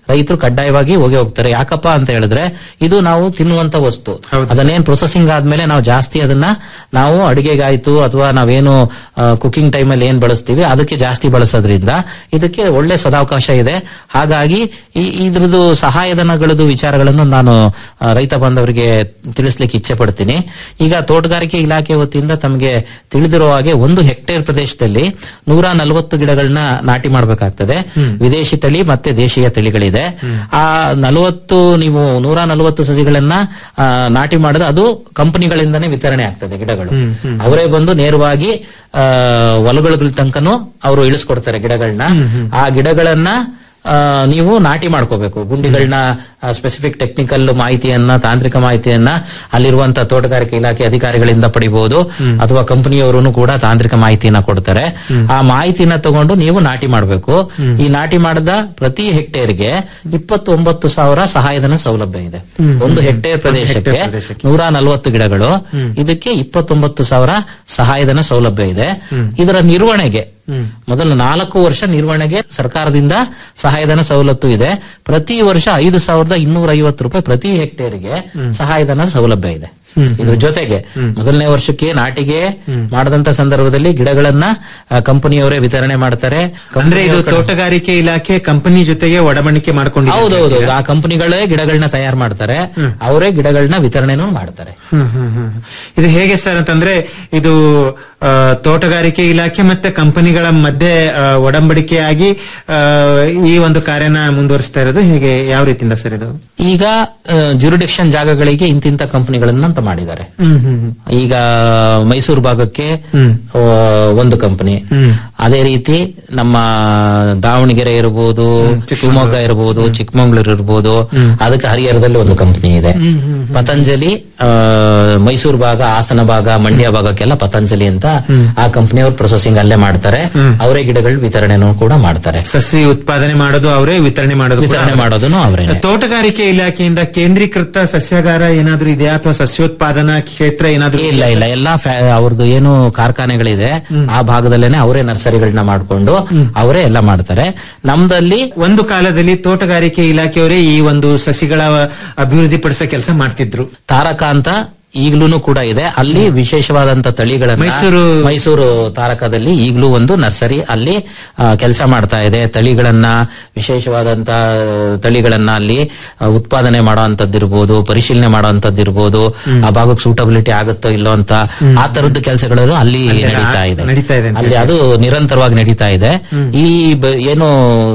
ರೈತರು ಕಡ್ಡಾಯವಾಗಿ ಹೋಗಿ ಹೋಗ್ತಾರೆ ಯಾಕಪ್ಪ ಅಂತ ಹೇಳಿದ್ರೆ ಇದು ನಾವು ತಿನ್ನುವಂತ ವಸ್ತು ಅದನ್ನೇನ್ ಪ್ರೊಸೆಸಿಂಗ್ ಆದ್ಮೇಲೆ ನಾವು ಜಾಸ್ತಿ ಅದನ್ನ ನಾವು ಅಡಿಗೆಗಾಯ್ತು ಅಥವಾ ನಾವೇನು ಕುಕಿಂಗ್ ಟೈಮ್ ಅಲ್ಲಿ ಏನ್ ಬಳಸ್ತೀವಿ ಅದಕ್ಕೆ ಜಾಸ್ತಿ ಬಳಸೋದ್ರಿಂದ ಇದಕ್ಕೆ ಒಳ್ಳೆ ಸದಾವಕಾಶ ಇದೆ ಹಾಗಾಗಿ ಈ ಇದ್ರದ್ದು ಸಹಾಯಧನಗಳದ್ದು ವಿಚಾರಗಳನ್ನು ನಾನು ಆ, ರೈತ ಬಾಂಧವರಿಗೆ ತಿಳಿಸ್ಲಿಕ್ಕೆ ಇಚ್ಛೆ ಪಡ್ತೀನಿ ಈಗ ತೋಟಗಾರಿಕೆ ಇಲಾಖೆ ವತಿಯಿಂದ ತಮಗೆ ತಿಳಿದಿರೋ ಹಾಗೆ ಒಂದು ಹೆಕ್ಟೇರ್ ಪ್ರದೇಶದಲ್ಲಿ ನೂರ ನಲವತ್ತು ಗಿಡಗಳನ್ನ ನಾಟಿ ಮಾಡಬೇಕಾಗ್ತದೆ ವಿದೇಶಿ ತಳಿ ಮತ್ತೆ ದೇಶೀಯ ತಳಿಗಳಿದೆ ಆ ನಲವತ್ತು ನೀವು ನೂರ ನಲವತ್ತು ಸಸಿಗಳನ್ನ ಆ, ನಾಟಿ ಮಾಡಿದ್ರೆ ಅದು ಕಂಪನಿಗಳಿಂದನೇ ವಿತರಣೆ ಆಗ್ತದೆ ಗಿಡಗಳು ಅವರೇ ಬಂದು ನೇರವಾಗಿ ಆ, ಹೊಲಗಳ ತನಕನೂ ಅವರು ಇಳಿಸ್ಕೊಡ್ತಾರೆ ಗಿಡಗಳನ್ನ ಆ ಗಿಡಗಳನ್ನ ಆ, ನೀವು ನಾಟಿ ಮಾಡ್ಕೋಬೇಕು ಗುಂಡಿಗಳನ್ನ ಸ್ಪೆಸಿಫಿಕ್ ಟೆಕ್ನಿಕಲ್ ಮಾಹಿತಿಯನ್ನ ತಾಂತ್ರಿಕ ಮಾಹಿತಿಯನ್ನ ಅಲ್ಲಿರುವಂತ ತೋಟಗಾರಿಕೆ ಇಲಾಖೆ ಅಧಿಕಾರಿಗಳಿಂದ ಪಡಿಬಹುದು ಅಥವಾ ಕಂಪನಿಯವರು ಕೂಡ ತಾಂತ್ರಿಕ ಮಾಹಿತಿಯನ್ನ ಕೊಡ್ತಾರೆ ಆ ಮಾಹಿತಿನ ತಗೊಂಡು ನೀವು ನಾಟಿ ಮಾಡಬೇಕು ಈ ನಾಟಿ ಮಾಡಿದ ಪ್ರತಿ ಹೆಕ್ಟೇರ್ಗೆ ಇಪ್ಪತ್ತೊಂಬತ್ತು ಸಾವಿರ ಸಹಾಯಧನ ಸೌಲಭ್ಯ ಇದೆ ಒಂದು ಹೆಕ್ಟೇರ್ ಪ್ರದೇಶಕ್ಕೆ ನೂರ ನಲವತ್ತು ಗಿಡಗಳು ಇದಕ್ಕೆ ಇಪ್ಪತ್ತೊಂಬತ್ತು ಸಾವಿರ ಸಹಾಯಧನ ಸೌಲಭ್ಯ ಇದೆ ಇದರ ನಿರ್ವಹಣೆಗೆ ಮೊದಲು ನಾಲ್ಕು ವರ್ಷ ನಿರ್ವಹಣೆಗೆ ಸರ್ಕಾರದಿಂದ ಸಹಾಯಧನ ಸವಲತ್ತು ಇದೆ ಪ್ರತಿ ವರ್ಷ ಐದು ಸಾವಿರದ ಇನ್ನೂರ ಐವತ್ತು ರೂಪಾಯಿ ಪ್ರತಿ ಹೆಕ್ಟೇರ್ಗೆ ಸಹಾಯಧನ ಸೌಲಭ್ಯ ಇದೆ ಇದ್ರ ಜೊತೆಗೆ ಮೊದಲನೇ ವರ್ಷಕ್ಕೆ ನಾಟಿಗೆ ಮಾಡದಂತ ಸಂದರ್ಭದಲ್ಲಿ ಗಿಡಗಳನ್ನ ಆ, ಕಂಪನಿಯವರೇ ವಿತರಣೆ ಮಾಡ್ತಾರೆ ಅಂದ್ರೆ ಇದು ಕಂಪನಿಯವ್ರ ಕಡೆ- ತೋಟಗಾರಿಕೆ ಇಲಾಖೆ ಕಂಪನಿ ಜೊತೆಗೆ ಒಡಂಬಡಿಕೆ ಮಾಡ್ಕೊಂಡಿದೆ ಹೌದೌದು ಆ ಕಂಪನಿಗಳೇ ಗಿಡಗಳನ್ನ ತಯಾರು ಮಾಡ್ತಾರೆ ಅವರೇ ಗಿಡಗಳನ್ನ ವಿತರಣೆನೂ ಮಾಡ್ತಾರೆ ಹ್ಮ್, ಹ್ಮ್, ಹ್ಮ್. ಇದು ಹೇಗೆ ಸರ್ ಅಂತಂದ್ರೆ ಇದು ಆ, ತೋಟಗಾರಿಕೆ ಇಲಾಖೆ ಮತ್ತೆ ಕಂಪನಿಗಳ ಮಧ್ಯೆ ಆ, ಒಡಂಬಡಿಕೆಯಾಗಿ ಆ, ಈ ಒಂದು ಕಾರ್ಯನ ಮುಂದುವರಿಸ್ತಾ ಇರೋದು ಹೇಗೆ ಯಾವ ರೀತಿಯಿಂದ ಸರ್ ಇದು ಈಗ ಜುರಿಡಿಕ್ಷನ್ ಜಾಗಗಳಿಗೆ ಇಂತಿಂತ ಕಂಪನಿಗಳನ್ನ ಅಂತ ಮಾಡಿದ್ದಾರೆ ಹ್ಮ್ ಹ್ಮ್ ಹ್ಮ್. ಈಗ ಮೈಸೂರು ಭಾಗಕ್ಕೆ ಆ, ಒಂದು ಕಂಪನಿ ಅದೇ ರೀತಿ ನಮ್ಮ ದಾವಣಗೆರೆ ಇರಬಹುದು ಶಿವಮೊಗ್ಗ ಇರಬಹುದು ಚಿಕ್ಕಮಂಗ್ಳೂರು ಇರಬಹುದು ಅದಕ್ಕೆ ಹರಿಹರದಲ್ಲಿ ಒಂದು ಕಂಪನಿ ಇದೆ ಪತಂಜಲಿ ಆ, ಮೈಸೂರು ಭಾಗ ಹಾಸನ ಭಾಗ ಮಂಡ್ಯ ಭಾಗಕ್ಕೆಲ್ಲ ಪತಂಜಲಿ ಅಂತ ಆ ಕಂಪನಿಯವರು ಪ್ರೊಸೆಸಿಂಗ್ ಅಲ್ಲೇ ಮಾಡ್ತಾರೆ ಅವರೇ ಗಿಡಗಳ ವಿತರಣೆನೂ ಕೂಡ ಮಾಡ್ತಾರೆ ಸಸಿ ಉತ್ಪಾದನೆ ಮಾಡೋದು ಅವರೇ ವಿತರಣೆ ಮಾಡೋದು ಕೂಡ ವಿತರಣೆ ಅವ್ರೇ. ಮಾಡೋದನ್ನು ಅವರೇ ತೋಟಗಾರಿಕೆ ಇಲಾಖೆಯಿಂದ ಕೇಂದ್ರೀಕೃತ ಸಸ್ಯಾಗಾರ ಏನಾದ್ರೂ ಇದೆಯಾ ಅಥವಾ ಸಸ್ಯೋತ್ಪಾದನಾ ಕ್ಷೇತ್ರ ಏನಾದ್ರೂ ಇಲ್ಲ ಇಲ್ಲ ಎಲ್ಲಾ ಫ್ಯಾ- ಅವ್ರದ್ದು ಏನು ಕಾರ್ಖಾನೆಗಳಿದೆ ಆ ಭಾಗದಲ್ಲೇನೆ ಅವರೇ ನರ್ಸರಿಗಳನ್ನ ಮಾಡ್ಕೊಂಡು ಅವರೇ ಎಲ್ಲ ಮಾಡ್ತಾರೆ ನಮ್ದಲ್ಲಿ ಒಂದು ಕಾಲದಲ್ಲಿ ತೋಟಗಾರಿಕೆ ಇಲಾಖೆಯವರೇ ಈ ಒಂದು ಸಸಿಗಳ ಅಭಿವೃದ್ಧಿ ಪಡಿಸೋ ಕೆಲಸ ಮಾಡ್ತಿದ್ರು ತಾರಕ ಅಂತ ಈಗ್ಲೂ ಕೂಡ ಇದೆ ಅಲ್ಲಿ ವಿಶೇಷವಾದಂತ ತಳಿಗಳನ್ನ ಮೈಸೂರು- ಮೈಸೂರು ತಾರಕದಲ್ಲಿ ಈಗಲೂ ಒಂದು ನರ್ಸರಿ ಅಲ್ಲಿ ಕೆಲಸ ಮಾಡ್ತಾ ಇದೆ ತಳಿಗಳನ್ನ ವಿಶೇಷವಾದಂತ ತಳಿಗಳನ್ನ ಅಲ್ಲಿ ಆ, ಉತ್ಪಾದನೆ ಮಾಡುವಂತದ್ದಿರ್ಬೋದು ಪರಿಶೀಲನೆ ಮಾಡುವಂತದ್ದಿರ್ಬೋದು ಆ ಭಾಗಕ್ಕೆ ಸೂಟಬಿಲಿಟಿ ಆಗುತ್ತೋ ಇಲ್ಲೋ ಅಂತ ಆ ತರದ್ದು ಕೆಲಸಗಳು ಅಲ್ಲಿ ಅಲ್ಲಿ ನಡೀತಾ ಇದೆ ನಡೀತಾ ಇದೆ ಅಂತ ಅಲ್ಲಿ ಅದು ನಿರಂತರವಾಗಿ ನಡೀತಾ ಇದೆ ಈ ಬ- ಏನು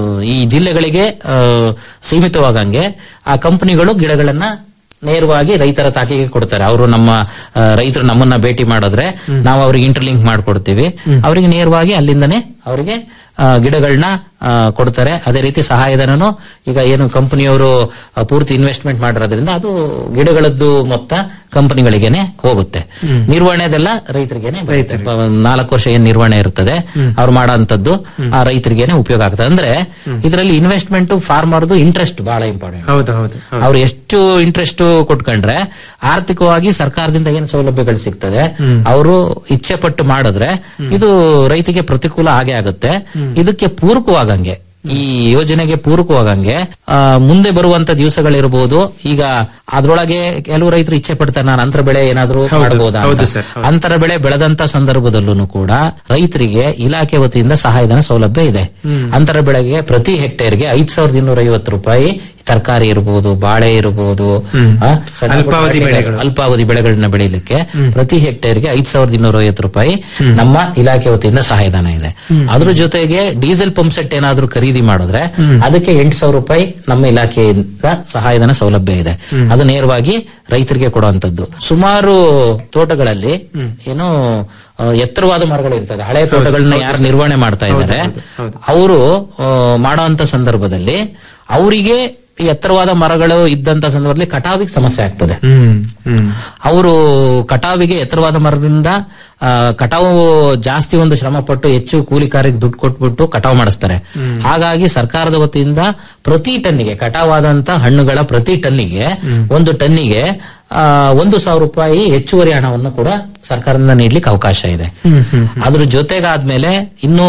ಈ ಜಿಲ್ಲೆಗಳಿಗೆ ಆ, ಸೀಮಿತವಾಗಂಗೆ ಆ ಕಂಪನಿಗಳು ಗಿಡಗಳನ್ನ ನೇರವಾಗಿ ರೈತರ ತಾಕಿಗೆ ಕೊಡ್ತಾರೆ ಅವರು ನಮ್ಮ ಆ, ರೈತರು ನಮ್ಮನ್ನ ಭೇಟಿ ಮಾಡಿದ್ರೆ ನಾವು ಅವ್ರಿಗೆ ಇಂಟರ್ಲಿಂಕ್ ಮಾಡ್ಕೊಡ್ತೀವಿ ಅವರಿಗೆ ನೇರವಾಗಿ ಅಲ್ಲಿಂದನೇ ಅವರಿಗೆ ಗಿಡಗಳನ್ನ ಕೊಡ್ತಾರೆ ಅದೇ ರೀತಿ ಸಹಾಯಧನನು ಈಗ ಏನು ಕಂಪನಿಯವರು ಪೂರ್ತಿ ಇನ್ವೆಸ್ಟ್ಮೆಂಟ್ ಮಾಡಿರೋದ್ರಿಂದ ಅದು ಗಿಡಗಳದ್ದು ಮೊತ್ತ ಕಂಪನಿಗಳಿಗೇನೆ ಹೋಗುತ್ತೆ ನಿರ್ವಹಣೆದೆಲ್ಲ ರೈತರಿಗೇನೆ ಬರುತ್ತೆ. ಪ- ನಾಲ್ಕು ವರ್ಷ ಏನ್ ನಿರ್ವಹಣೆ ಇರ್ತದೆ ಅವ್ರು ಮಾಡೋಂಥದ್ದು ಆ ರೈತರಿಗೇನೆ ಉಪಯೋಗ ಆಗ್ತದೆ ಅಂದ್ರೆ ಇದರಲ್ಲಿ ಇನ್ವೆಸ್ಟ್ಮೆಂಟ್ ಫಾರ್ಮರ್ದು ಇಂಟ್ರೆಸ್ಟ್ ಬಹಳ ಇಂಪಾರ್ಟೆಂಟ್ ಹೌದು ಹೌದು ಹೌದು. ಅವ್ರು ಎಷ್ಟು ಇಂಟ್ರೆಸ್ಟ್ ಕೊಟ್ಕೊಂಡ್ರೆ ಆರ್ಥಿಕವಾಗಿ ಸರ್ಕಾರದಿಂದ ಏನು ಸೌಲಭ್ಯಗಳು ಸಿಗ್ತದೆ ಅವರು ಇಚ್ಛೆ ಪಟ್ಟು ಮಾಡಿದ್ರೆ ಇದು ರೈತಿಗೆ ಪ್ರತಿಕೂಲ ಆಗೇ ಆಗುತ್ತೆ ಇದಕ್ಕೆ ಪೂರಕವಾಗಂಗೆ ಈ ಯೋಜನೆಗೆ ಪೂರಕವಾಗಂಗೆ ಆ, ಮುಂದೆ ಬರುವಂತ ದಿವಸಗಳಿರ್ಬೋದು ಈಗ ಅದ್ರೊಳಗೆ ಕೆಲವು ರೈತರು ಇಚ್ಛೆ ಪಡ್ತಾರೆ ನಾನು ಅಂತರ ಬೆಳೆ ಏನಾದ್ರೂ ಹೌದು, ಮಾಡಬಹುದಾ ಹೌದು ಸರ್, ಹೌದು. ಅಂತರ ಬೆಳೆ ಬೆಳೆದಂತ ಸಂದರ್ಭದಲ್ಲೂ ಕೂಡ ರೈತರಿಗೆ ಇಲಾಖೆ ವತಿಯಿಂದ ಸಹಾಯಧನ ಸೌಲಭ್ಯ ಇದೆ ಅಂತರ ಬೆಳೆಗೆ ಪ್ರತಿ ಹೆಕ್ಟೇರ್ಗೆ ಐದ್ ಸಾವಿರದ ಇನ್ನೂರ ಐವತ್ತು ರೂಪಾಯಿ ತರಕಾರಿ ಇರಬಹುದು ಬಾಳೆ ಇರಬಹುದು ಆ, ಸಣ್ಣ ಪುಟ್ಟ ಅಲ್ಪಾವಧಿ ಬೆಳೆಗಳು, ಬೆಳೆಗಳು. ಅಲ್ಪಾವಧಿ ಬೆಳೆಗಳನ್ನ ಬೆಳೀಲಿಕ್ಕೆ ಪ್ರತಿ ಹೆಕ್ಟೇರ್ಗೆ ಐದ್ ಸಾವಿರದ ಇನ್ನೂರ ಐವತ್ತು ರೂಪಾಯಿ ನಮ್ಮ ಇಲಾಖೆ ವತಿಯಿಂದ ಸಹಾಯಧನ ಇದೆ ಅದ್ರ ಜೊತೆಗೆ ಡೀಸೆಲ್ ಪಂಪ್ ಸೆಟ್ ಏನಾದ್ರೂ ಖರೀದಿ ಮಾಡಿದ್ರೆ ಅದಕ್ಕೆ ಎಂಟು ಸಾವಿರ ರೂಪಾಯಿ ನಮ್ಮ ಇಲಾಖೆಯಿಂದ ಸಹಾಯಧನ ಸೌಲಭ್ಯ ಇದೆ ಅದು ನೇರವಾಗಿ ರೈತರಿಗೆ ಕೊಡುವಂತದ್ದು ಸುಮಾರು ತೋಟಗಳಲ್ಲಿ ಏನು ಆ, ಎತ್ತರವಾದ ಮರಗಳು ಇರ್ತದೆ ಹಳೆ ತೋಟಗಳನ್ನ ಯಾರು ನಿರ್ವಹಣೆ ಮಾಡ್ತಾ ಇದ್ದಾರೆ ಅವರು ಮಾಡುವಂತ ಸಂದರ್ಭದಲ್ಲಿ ಅವರಿಗೆ ಈ ಎತ್ತರವಾದ ಮರಗಳು ಇದ್ದಂತ ಸಂದರ್ಭದಲ್ಲಿ ಕಟಾವಿಗೆ ಸಮಸ್ಯೆ ಆಗ್ತದೆ ಹ್ಮ್ ಹ್ಮ್ ಅವರು ಕಟಾವಿಗೆ ಎತ್ತರವಾದ ಮರದಿಂದ ಆ, ಕಟಾವು ಜಾಸ್ತಿ ಒಂದು ಶ್ರಮ ಪಟ್ಟು ಹೆಚ್ಚು ಕೂಲಿಕಾರಿಗೆ ದುಡ್ಡು ಕೊಟ್ಬಿಟ್ಟು ಕಟಾವು ಮಾಡಿಸ್ತಾರೆ ಹಾಗಾಗಿ ಸರ್ಕಾರದ ವತಿಯಿಂದ ಪ್ರತಿ ಟನ್ನಿಗೆ ಕಟಾವಾದಂತ ಹಣ್ಣುಗಳ ಪ್ರತಿ ಟನ್ನಿಗೆ ಒಂದು ಟನ್ನಿಗೆ ಆ, ಒಂದು ಸಾವಿರ ರೂಪಾಯಿ ಹೆಚ್ಚುವರಿ ಹಣವನ್ನು ಕೂಡ ಸರ್ಕಾರದಿಂದ ನೀಡ್ಲಿಕ್ಕೆ ಅವಕಾಶ ಇದೆ ಹ್ಮ್ ಹ್ಮ್ ಅದ್ರ ಜೊತೆಗಾದ್ಮೇಲೆ ಇನ್ನು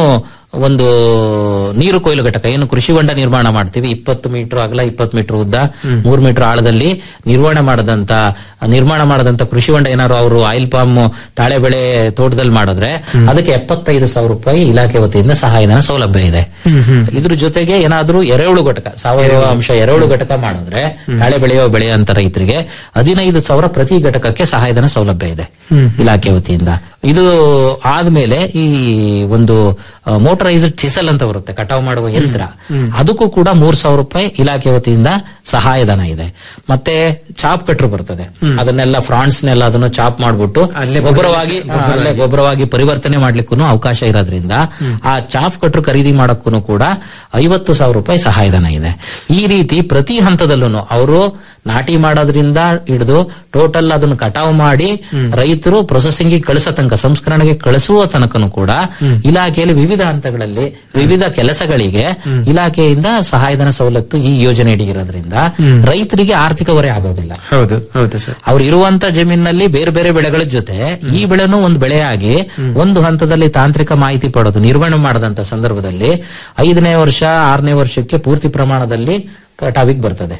ಒಂದು ನೀರು ಕೊಯ್ಲು ಘಟಕ ಏನು ಕೃಷಿ ಹೊಂಡ ನಿರ್ಮಾಣ ಮಾಡ್ತೀವಿ ಇಪ್ಪತ್ತು ಮೀಟರ್ ಅಗಲ ಇಪ್ಪತ್ತು ಮೀಟರ್ ಉದ್ದ ಮೂರು ಮೀಟರ್ ಆಳದಲ್ಲಿ ನಿರ್ವಹಣೆ ಮಾಡದಂತ ನಿರ್ಮಾಣ ಮಾಡದಂತ ಕೃಷಿ ಹೊಂಡ ಏನಾದ್ರು ಅವರು ಆಯಿಲ್ ಪಾಮ್ ತಾಳೆ ಬೆಳೆ ತೋಟದಲ್ಲಿ ಮಾಡಿದ್ರೆ ಅದಕ್ಕೆ ಎಪ್ಪತ್ತೈದು ಸಾವಿರ ರೂಪಾಯಿ ಇಲಾಖೆ ವತಿಯಿಂದ ಸಹಾಯಧನ ಸೌಲಭ್ಯ ಇದೆ ಇದ್ರ ಜೊತೆಗೆ ಏನಾದ್ರೂ ಎರೆಹುಳು ಘಟಕ ಸಾವಯವ ಅಂಶ ಎರೆಹುಳು ಘಟಕ ಮಾಡಿದ್ರೆ ತಾಳೆ ಬೆಳೆಯೋ ಬೆಳೆಯಂತ ರೈತರಿಗೆ ಹದಿನೈದು ಸಾವಿರ ಪ್ರತಿ ಘಟಕಕ್ಕೆ ಸಹಾಯಧನ ಸೌಲಭ್ಯ ಇದೆ ಇಲಾಖೆ ವತಿಯಿಂದ ಇದು ಆದ್ಮೇಲೆ ಈ ಒಂದು ಮೋಟರೈಸ್ಡ್ ಚಿಸಲ್ ಅಂತ ಬರುತ್ತೆ ಕಟಾವು ಮಾಡುವ ಯಂತ್ರ ಅದಕ್ಕೂ ಕೂಡ ಮೂರ್ ಸಾವಿರ ರೂಪಾಯಿ ಇಲಾಖೆ ವತಿಯಿಂದ ಸಹಾಯಧನ ಇದೆ ಮತ್ತೆ ಚಾಪ್ ಕಟ್ರು ಬರ್ತದೆ ಅದನ್ನೆಲ್ಲ ಫ್ರಾನ್ಸ್ನೆಲ್ಲ ಅದನ್ನು ಚಾಪ್ ಮಾಡ್ಬಿಟ್ಟು ಗೊಬ್ಬರವಾಗಿ ಆ, ಅಲ್ಲೇ ಗೊಬ್ಬರವಾಗಿ ಪರಿವರ್ತನೆ ಮಾಡ್ಲಿಕ್ಕೂ ಅವಕಾಶ ಇರೋದ್ರಿಂದ ಆ ಚಾಪ್ ಕಟ್ರು ಖರೀದಿ ಮಾಡಕ್ಕೂ ಕೂಡ ಐವತ್ತು ಸಾವಿರ ರೂಪಾಯಿ ಸಹಾಯಧನ ಇದೆ ಈ ರೀತಿ ಪ್ರತಿ ಹಂತದಲ್ಲೂ ಅವರು ನಾಟಿ ಮಾಡೋದ್ರಿಂದ ಹಿಡಿದು ಟೋಟಲ್ ಅದನ್ನು ಕಟಾವು ಮಾಡಿ ರೈತರು ಪ್ರೊಸೆಸಿಂಗ್ ಕಳಿಸೋ ತನಕ ಸಂಸ್ಕರಣೆಗೆ ಕಳಿಸುವ ತನಕನೂ ಕೂಡ ಇಲಾಖೆಯಲ್ಲಿ ವಿವಿಧ ಹಂತಗಳಲ್ಲಿ ವಿವಿಧ ಕೆಲಸಗಳಿಗೆ ಇಲಾಖೆಯಿಂದ ಸಹಾಯಧನ ಸವಲತ್ತು ಈ ಯೋಜನೆ ಅಡಿ ಇರೋದ್ರಿಂದ ರೈತರಿಗೆ ಆರ್ಥಿಕ ಹೊರೆ ಆಗೋದಿಲ್ಲ ಹೌದು ಹೌದು ಸರ್ ಅವ್ರು ಇರುವಂತ ಜಮೀನಿನಲ್ಲಿ ಬೇರೆ ಬೇರೆ ಬೆಳೆಗಳ ಜೊತೆ ಈ ಬೆಳೆನೂ ಒಂದು ಬೆಳೆಯಾಗಿ ಒಂದು ಹಂತದಲ್ಲಿ ತಾಂತ್ರಿಕ ಮಾಹಿತಿ ಪಡೆದು ನಿರ್ವಹಣೆ ಮಾಡದಂತ ಸಂದರ್ಭದಲ್ಲಿ ಐದನೇ ವರ್ಷ ಆರನೇ ವರ್ಷಕ್ಕೆ ಪೂರ್ತಿ ಪ್ರಮಾಣದಲ್ಲಿ ಕಟಾವಿಗೆ ಬರ್ತದೆ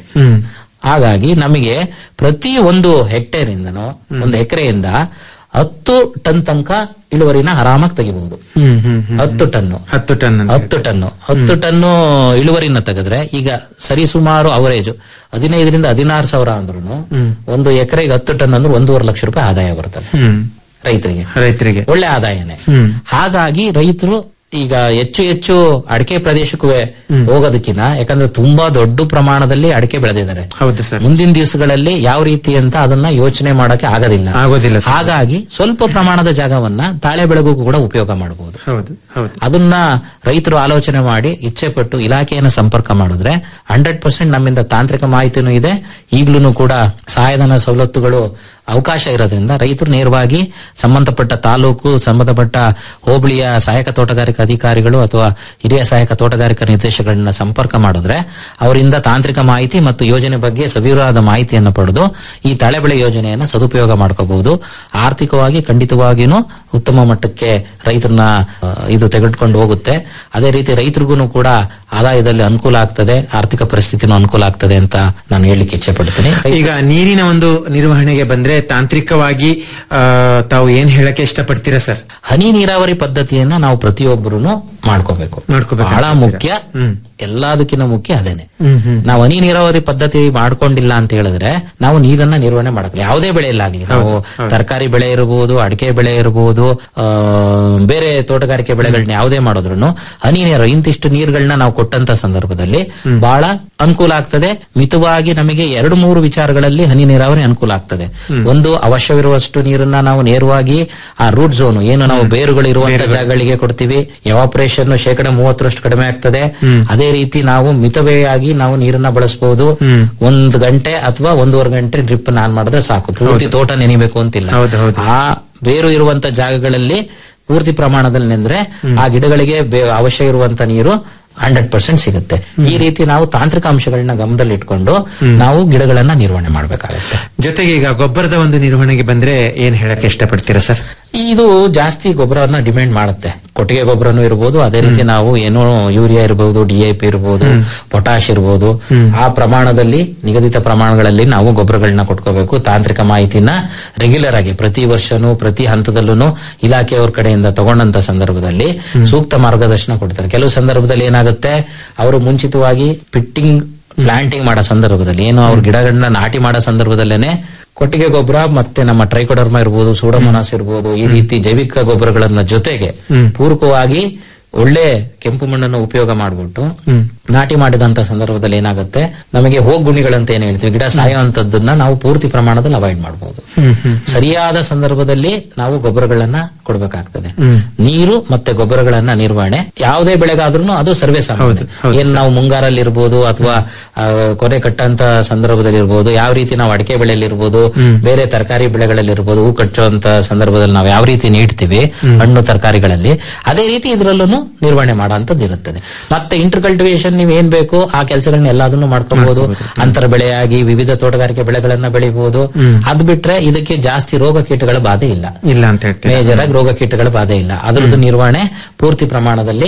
ಹಾಗಾಗಿ ನಮಗೆ ಪ್ರತಿ ಒಂದು ಹೆಕ್ಟೇರ್ ಇಂದನೂ ಒಂದು ಎಕರೆಯಿಂದ ಹತ್ತು ಟನ್ ತನಕ ಇಳುವರಿನ ಆರಾಮಾಗಿ ತೆಗಿಬಹುದು ಹ್ಮ್ ಹ್ಮ್ ಹ್ಮ್. ಹತ್ತು ಟನ್ನು ಹತ್ತು ಟನ್ ಅಂತ ಹತ್ತು ಟನ್ನು ಹತ್ತು ಟನ್ನು ಇಳುವರಿನ ತೆಗೆದ್ರೆ ಈಗ ಸರಿಸುಮಾರು ಅವರೇಜ್ ಹದಿನೈದರಿಂದ ಹದಿನಾರು ಸಾವಿರ ಅಂದ್ರೂ ಹ್ಮ್. ಒಂದು ಎಕರೆಗೆ ಹತ್ತು ಟನ್ ಅಂದ್ರೆ ಒಂದೂವರೆ ಲಕ್ಷ ರೂಪಾಯಿ ಆದಾಯ ಬರ್ತದೆ ಹ್ಮ್ ರೈತರಿಗೆ ರೈತರಿಗೆ ಒಳ್ಳೆ ಆದಾಯನೇ ಹ್ಮ್ ಹಾಗಾಗಿ ರೈತರು ಈಗ ಹೆಚ್ಚು ಹೆಚ್ಚು ಅಡಿಕೆ ಪ್ರದೇಶಕ್ಕೂ ಹೋಗೋದಕ್ಕಿಂತ ಯಾಕಂದ್ರೆ ತುಂಬಾ ದೊಡ್ಡ ಪ್ರಮಾಣದಲ್ಲಿ ಅಡಿಕೆ ಬೆಳೆದಿದ್ದಾರೆ ಹೌದು ಸರ್ ಮುಂದಿನ ದಿವಸಗಳಲ್ಲಿ ಯಾವ ರೀತಿ ಅಂತ ಅದನ್ನ ಯೋಚನೆ ಮಾಡಕ್ಕೆ ಆಗೋದಿಲ್ಲ ಆಗೋದಿಲ್ಲ ಸರ್. ಹಾಗಾಗಿ ಸ್ವಲ್ಪ ಪ್ರಮಾಣದ ಜಾಗವನ್ನ ತಾಳೆ ಬೆಳೆಗೂ ಕೂಡ ಉಪಯೋಗ ಮಾಡಬಹುದು ಹೌದು ಹೌದು ಅದನ್ನ ರೈತರು ಆಲೋಚನೆ ಮಾಡಿ ಇಚ್ಛೆ ಪಟ್ಟು ಇಲಾಖೆಯನ್ನು ಸಂಪರ್ಕ ಮಾಡಿದ್ರೆ ಹಂಡ್ರೆಡ್ ಪರ್ಸೆಂಟ್ ನಮ್ಮಿಂದ ತಾಂತ್ರಿಕ ಮಾಹಿತಿನೂ ಇದೆ ಈಗ್ಲೂ ಕೂಡ ಸಹಾಯಧನ ಸವಲತ್ತುಗಳು ಅವಕಾಶ ಇರೋದ್ರಿಂದ ರೈತರು ನೇರವಾಗಿ ಸಂಬಂಧಪಟ್ಟ ತಾಲೂಕು ಸಂಬಂಧಪಟ್ಟ ಹೋಬಳಿಯ ಸಹಾಯಕ ತೋಟಗಾರಿಕಾ ಅಧಿಕಾರಿಗಳು ಅಥವಾ ಹಿರಿಯ ಸಹಾಯಕ ತೋಟಗಾರಿಕಾ ನಿರ್ದೇಶಕರನ್ನ ಸಂಪರ್ಕ ಮಾಡಿದ್ರೆ ಅವರಿಂದ ತಾಂತ್ರಿಕ ಮಾಹಿತಿ ಮತ್ತು ಯೋಜನೆ ಬಗ್ಗೆ ಸವಿವರವಾದ ಮಾಹಿತಿಯನ್ನು ಪಡೆದು ಈ ತಾಳೆ ಬೆಳೆ ಯೋಜನೆಯನ್ನು ಸದುಪಯೋಗ ಮಾಡ್ಕೋಬಹುದು ಆರ್ಥಿಕವಾಗಿ ಖಂಡಿತವಾಗಿಯೂ ಉತ್ತಮ ಮಟ್ಟಕ್ಕೆ ರೈತರನ್ನ ಆ, ಇದು ತೆಗೆದುಕೊಂಡು ಹೋಗುತ್ತೆ ಅದೇ ರೀತಿ ರೈತರಿಗೂ ಕೂಡ ಆದಾಯದಲ್ಲಿ ಅನುಕೂಲ ಆಗ್ತದೆ ಆರ್ಥಿಕ ಪರಿಸ್ಥಿತಿನೂ ಅನುಕೂಲ ಆಗ್ತದೆ ಅಂತ ನಾನು ಹೇಳಲಿಕ್ಕೆ ಇಚ್ಛೆ ಪಡ್ತೀನಿ ಈಗ ನೀರಿನ ಒಂದು ನಿರ್ವಹಣೆಗೆ ಬಂದ್ರೆ ತಾಂತ್ರಿಕವಾಗಿ ಆ, ತಾವು ಏನ್ ಹೇಳಕ್ಕೆ ಇಷ್ಟಪಡ್ತೀರಾ ಸರ್ ಹನಿ ನೀರಾವರಿ ಪದ್ಧತಿಯನ್ನ ನಾವು ಪ್ರತಿಯೊಬ್ಬರು ಮಾಡ್ಕೋಬೇಕು ಮಾಡ್ಕೋಬೇಕು ಬಹಳ ಅಂತೀರಾ? ಮುಖ್ಯ ಹ್ಮ್. ಎಲ್ಲದಕ್ಕಿಂತ ಮುಖ್ಯ ಅದೇನೆ ಹ್ಮ್ ಹ್ಮ್ ನಾವು ಹನಿ ನೀರಾವರಿ ಪದ್ಧತಿ ಮಾಡ್ಕೊಂಡಿಲ್ಲ ಅಂತ ಹೇಳಿದ್ರೆ ನಾವು ನೀರನ್ನ ನಿರ್ವಹಣೆ ಮಾಡಬೇಕು ಯಾವುದೇ ಬೆಳೆಯಲ್ಲಾಗಲಿ ನಾವು ತರಕಾರಿ ಬೆಳೆ ಇರಬಹುದು ಅಡಿಕೆ ಬೆಳೆ ಇರಬಹುದು ಆ, ಬೇರೆ ತೋಟಗಾರಿಕೆ ಬೆಳೆಗಳನ್ನ ಯಾವುದೇ ಮಾಡಿದ್ರು ಹನಿ ನೀರು ಇಂತಿಷ್ಟು ನೀರುಗಳನ್ನ ನಾವು ಕೊಟ್ಟಂತ ಸಂದರ್ಭದಲ್ಲಿ ಬಹಳ ಅನುಕೂಲ ಆಗ್ತದೆ ಮಿತವಾಗಿ ನಮಗೆ ಎರಡು ಮೂರು ವಿಚಾರಗಳಲ್ಲಿ ಹನಿ ನೀರಾವರಿ ಅನುಕೂಲ ಆಗ್ತದೆ ಒಂದು ಅವಶ್ಯವಿರುವಷ್ಟು ನೀರನ್ನ ನಾವು ನೇರವಾಗಿ ಆ ರೂಟ್ ಝೋನ್ ಏನು ನಾವು ಬೇರುಗಳು ಇರುವಂತ ಜಾಗಗಳಿಗೆ ಕೊಡ್ತೀವಿ ಎವಾಪರೇಷನ್ ಶೇಕಡ ಮೂವತ್ತರಷ್ಟು ಕಡಿಮೆ ಆಗ್ತದೆ ಅದೇ ರೀತಿ ನಾವು ಮಿತವ್ಯಯಾಗಿ ನಾವು ನೀರನ್ನ ಬಳಸಬಹುದು ಒಂದ್ ಗಂಟೆ ಅಥವಾ ಒಂದೂವರೆ ಗಂಟೆ ಡ್ರಿಪ್ ನಾನ್ ಮಾಡಿದ್ರೆ ಸಾಕು ಪೂರ್ತಿ ತೋಟ ನೆನಿಬೇಕು ಅಂತಿಲ್ಲ ಹೌದು, ಹೌದು. ಆ ಬೇರು ಇರುವಂತ ಜಾಗಗಳಲ್ಲಿ ಪೂರ್ತಿ ಪ್ರಮಾಣದಲ್ಲಿ ನೆಂದ್ರೆ ಆ ಗಿಡಗಳಿಗೆ ಬೇ- ಅವಶ್ಯ ಇರುವಂತ ನೀರು ಹಂಡ್ರೆಡ್ ಪರ್ಸೆಂಟ್ ಸಿಗುತ್ತೆ ಈ ರೀತಿ ನಾವು ತಾಂತ್ರಿಕ ಅಂಶಗಳನ್ನ ಗಮನದಲ್ಲಿ ಇಟ್ಕೊಂಡು ನಾವು ಗಿಡಗಳನ್ನ ನಿರ್ವಹಣೆ ಮಾಡಬೇಕಾಗುತ್ತೆ ಜೊತೆಗೆ ಈಗ ಗೊಬ್ಬರದ ಒಂದು ನಿರ್ವಹಣೆಗೆ ಬಂದ್ರೆ ಏನ್ ಹೇಳಕ್ಕೆ ಇಷ್ಟಪಡ್ತೀರಾ ಸರ್ ಇದು ಜಾಸ್ತಿ ಗೊಬ್ಬರವನ್ನ ಡಿಮ್ಯಾಂಡ್ ಮಾಡುತ್ತೆ ಕೊಟ್ಟಿಗೆ ಗೊಬ್ಬರನೂ ಇರಬಹುದು ಅದೇ ರೀತಿ ನಾವು ಏನೋ ಯೂರಿಯಾ ಇರಬಹುದು ಡಿಎಪಿ ಇರಬಹುದು ಪೊಟಾಶ್ ಇರಬಹುದು ಆ ಪ್ರಮಾಣದಲ್ಲಿ ನಿಗದಿತ ಪ್ರಮಾಣಗಳಲ್ಲಿ ನಾವು ಗೊಬ್ಬರಗಳನ್ನ ಕೊಟ್ಕೋಬೇಕು ತಾಂತ್ರಿಕ ಮಾಹಿತಿನ ರೆಗ್ಯುಲರ್ ಆಗಿ ಪ್ರತಿ ವರ್ಷನೂ ಪ್ರತಿ ಹಂತದಲ್ಲೂ ಇಲಾಖೆಯವ್ರ ಕಡೆಯಿಂದ ತಗೊಂಡಂತ ಸಂದರ್ಭದಲ್ಲಿ ಸೂಕ್ತ ಮಾರ್ಗದರ್ಶನ ಕೊಡ್ತಾರೆ ಕೆಲವು ಸಂದರ್ಭದಲ್ಲಿ ಏನಾಗುತ್ತೆ ಅವರು ಮುಂಚಿತವಾಗಿ ಪಿಟ್ಟಿಂಗ್ ಪ್ಲಾಂಟಿಂಗ್ ಮಾಡೋ ಸಂದರ್ಭದಲ್ಲಿ ಏನು ಅವ್ರ ಗಿಡಗಳನ್ನ ನಾಟಿ ಮಾಡೋ ಸಂದರ್ಭದಲ್ಲೇನೆ ಕೊಟ್ಟಿಗೆ ಗೊಬ್ಬರ ಮತ್ತೆ ನಮ್ಮ ಟ್ರೈಕೋಡರ್ಮ ಇರ್ಬೋದು ಸೂಡೋಮೋನಾಸ್ ಇರ್ಬೋದು ಈ ರೀತಿ ಜೈವಿಕ ಗೊಬ್ಬರಗಳನ್ನ ಜೊತೆಗೆ ಪೂರಕವಾಗಿ ಒಳ್ಳೆ ಕೆಂಪು ಮಣ್ಣನ್ನು ಉಪಯೋಗ ಮಾಡ್ಬಿಟ್ಟು ನಾಟಿ ಮಾಡಿದಂತ ಸಂದರ್ಭದಲ್ಲಿ ಏನಾಗುತ್ತೆ ನಮಗೆ ಹೋಗುಣಿಗಳಂತ ಏನ್ ಹೇಳ್ತೀವಿ ಗಿಡ ಸಾಯುವಂತದ್ದನ್ನ ನಾವು ಪೂರ್ತಿ ಪ್ರಮಾಣದಲ್ಲಿ ಅವಾಯ್ಡ್ ಮಾಡಬಹುದು ಸರಿಯಾದ ಸಂದರ್ಭದಲ್ಲಿ ನಾವು ಗೊಬ್ಬರಗಳನ್ನ ಕೊಡಬೇಕಾಗ್ತದೆ ನೀರು ಮತ್ತೆ ಗೊಬ್ಬರಗಳನ್ನ ನಿರ್ವಹಣೆ ಯಾವುದೇ ಬೆಳೆಗಾದ್ರೂ ಅದು ಸರ್ವೇ ಸಾಮಾನ್ಯ ಏನ್ ನಾವು ಮುಂಗಾರಲ್ಲಿ ಇರ್ಬೋದು ಅಥವಾ ಆ, ಕೊನೆ ಕಟ್ಟಂತ ಸಂದರ್ಭದಲ್ಲಿ ಇರ್ಬೋದು ಯಾವ ರೀತಿ ನಾವು ಅಡಿಕೆ ಬೆಳೆಯಲ್ಲಿ ಇರ್ಬೋದು ಬೇರೆ ತರಕಾರಿ ಬೆಳೆಗಳಲ್ಲಿ ಇರ್ಬೋದು ಹೂ ಕಚ್ಚುವಂತ ಸಂದರ್ಭದಲ್ಲಿ ನಾವು ಯಾವ ರೀತಿ ನೀಡ್ತೀವಿ ಹಣ್ಣು ತರಕಾರಿಗಳಲ್ಲಿ ಅದೇ ರೀತಿ ಇದರಲ್ಲೂ ನಿರ್ವಹಣೆ ಮಾಡೋಂಥದ್ದು ಇರುತ್ತದೆ ಮತ್ತೆ ಇಂಟರ್ ಕಲ್ಟಿವೇಶನ್ ನೀವು ಏನ್ ಬೇಕು ಆ ಕೆಲಸಗಳನ್ನ ಎಲ್ಲದನ್ನು ಮಾಡ್ಕೋಬಹುದು ಅಂತರ ಬೆಳೆಯಾಗಿ ವಿವಿಧ ತೋಟಗಾರಿಕೆ ಬೆಳೆಗಳನ್ನ ಬೆಳಿಬಹುದು ಅದ್ ಬಿಟ್ರೆ ಇದಕ್ಕೆ ಜಾಸ್ತಿ ರೋಗ ಕೀಟಗಳ ಬಾಧೆ ಇಲ್ಲ ಇಲ್ಲ ಅಂತ ಹೇಳ್ತೀರಾ ಮೇಜರ್ ಆಗಿ ರೋಗ ಕೀಟಗಳ ಬಾಧೆ ಇಲ್ಲ ಅದರದ್ದು ನಿರ್ವಹಣೆ ಪೂರ್ತಿ ಪ್ರಮಾಣದಲ್ಲಿ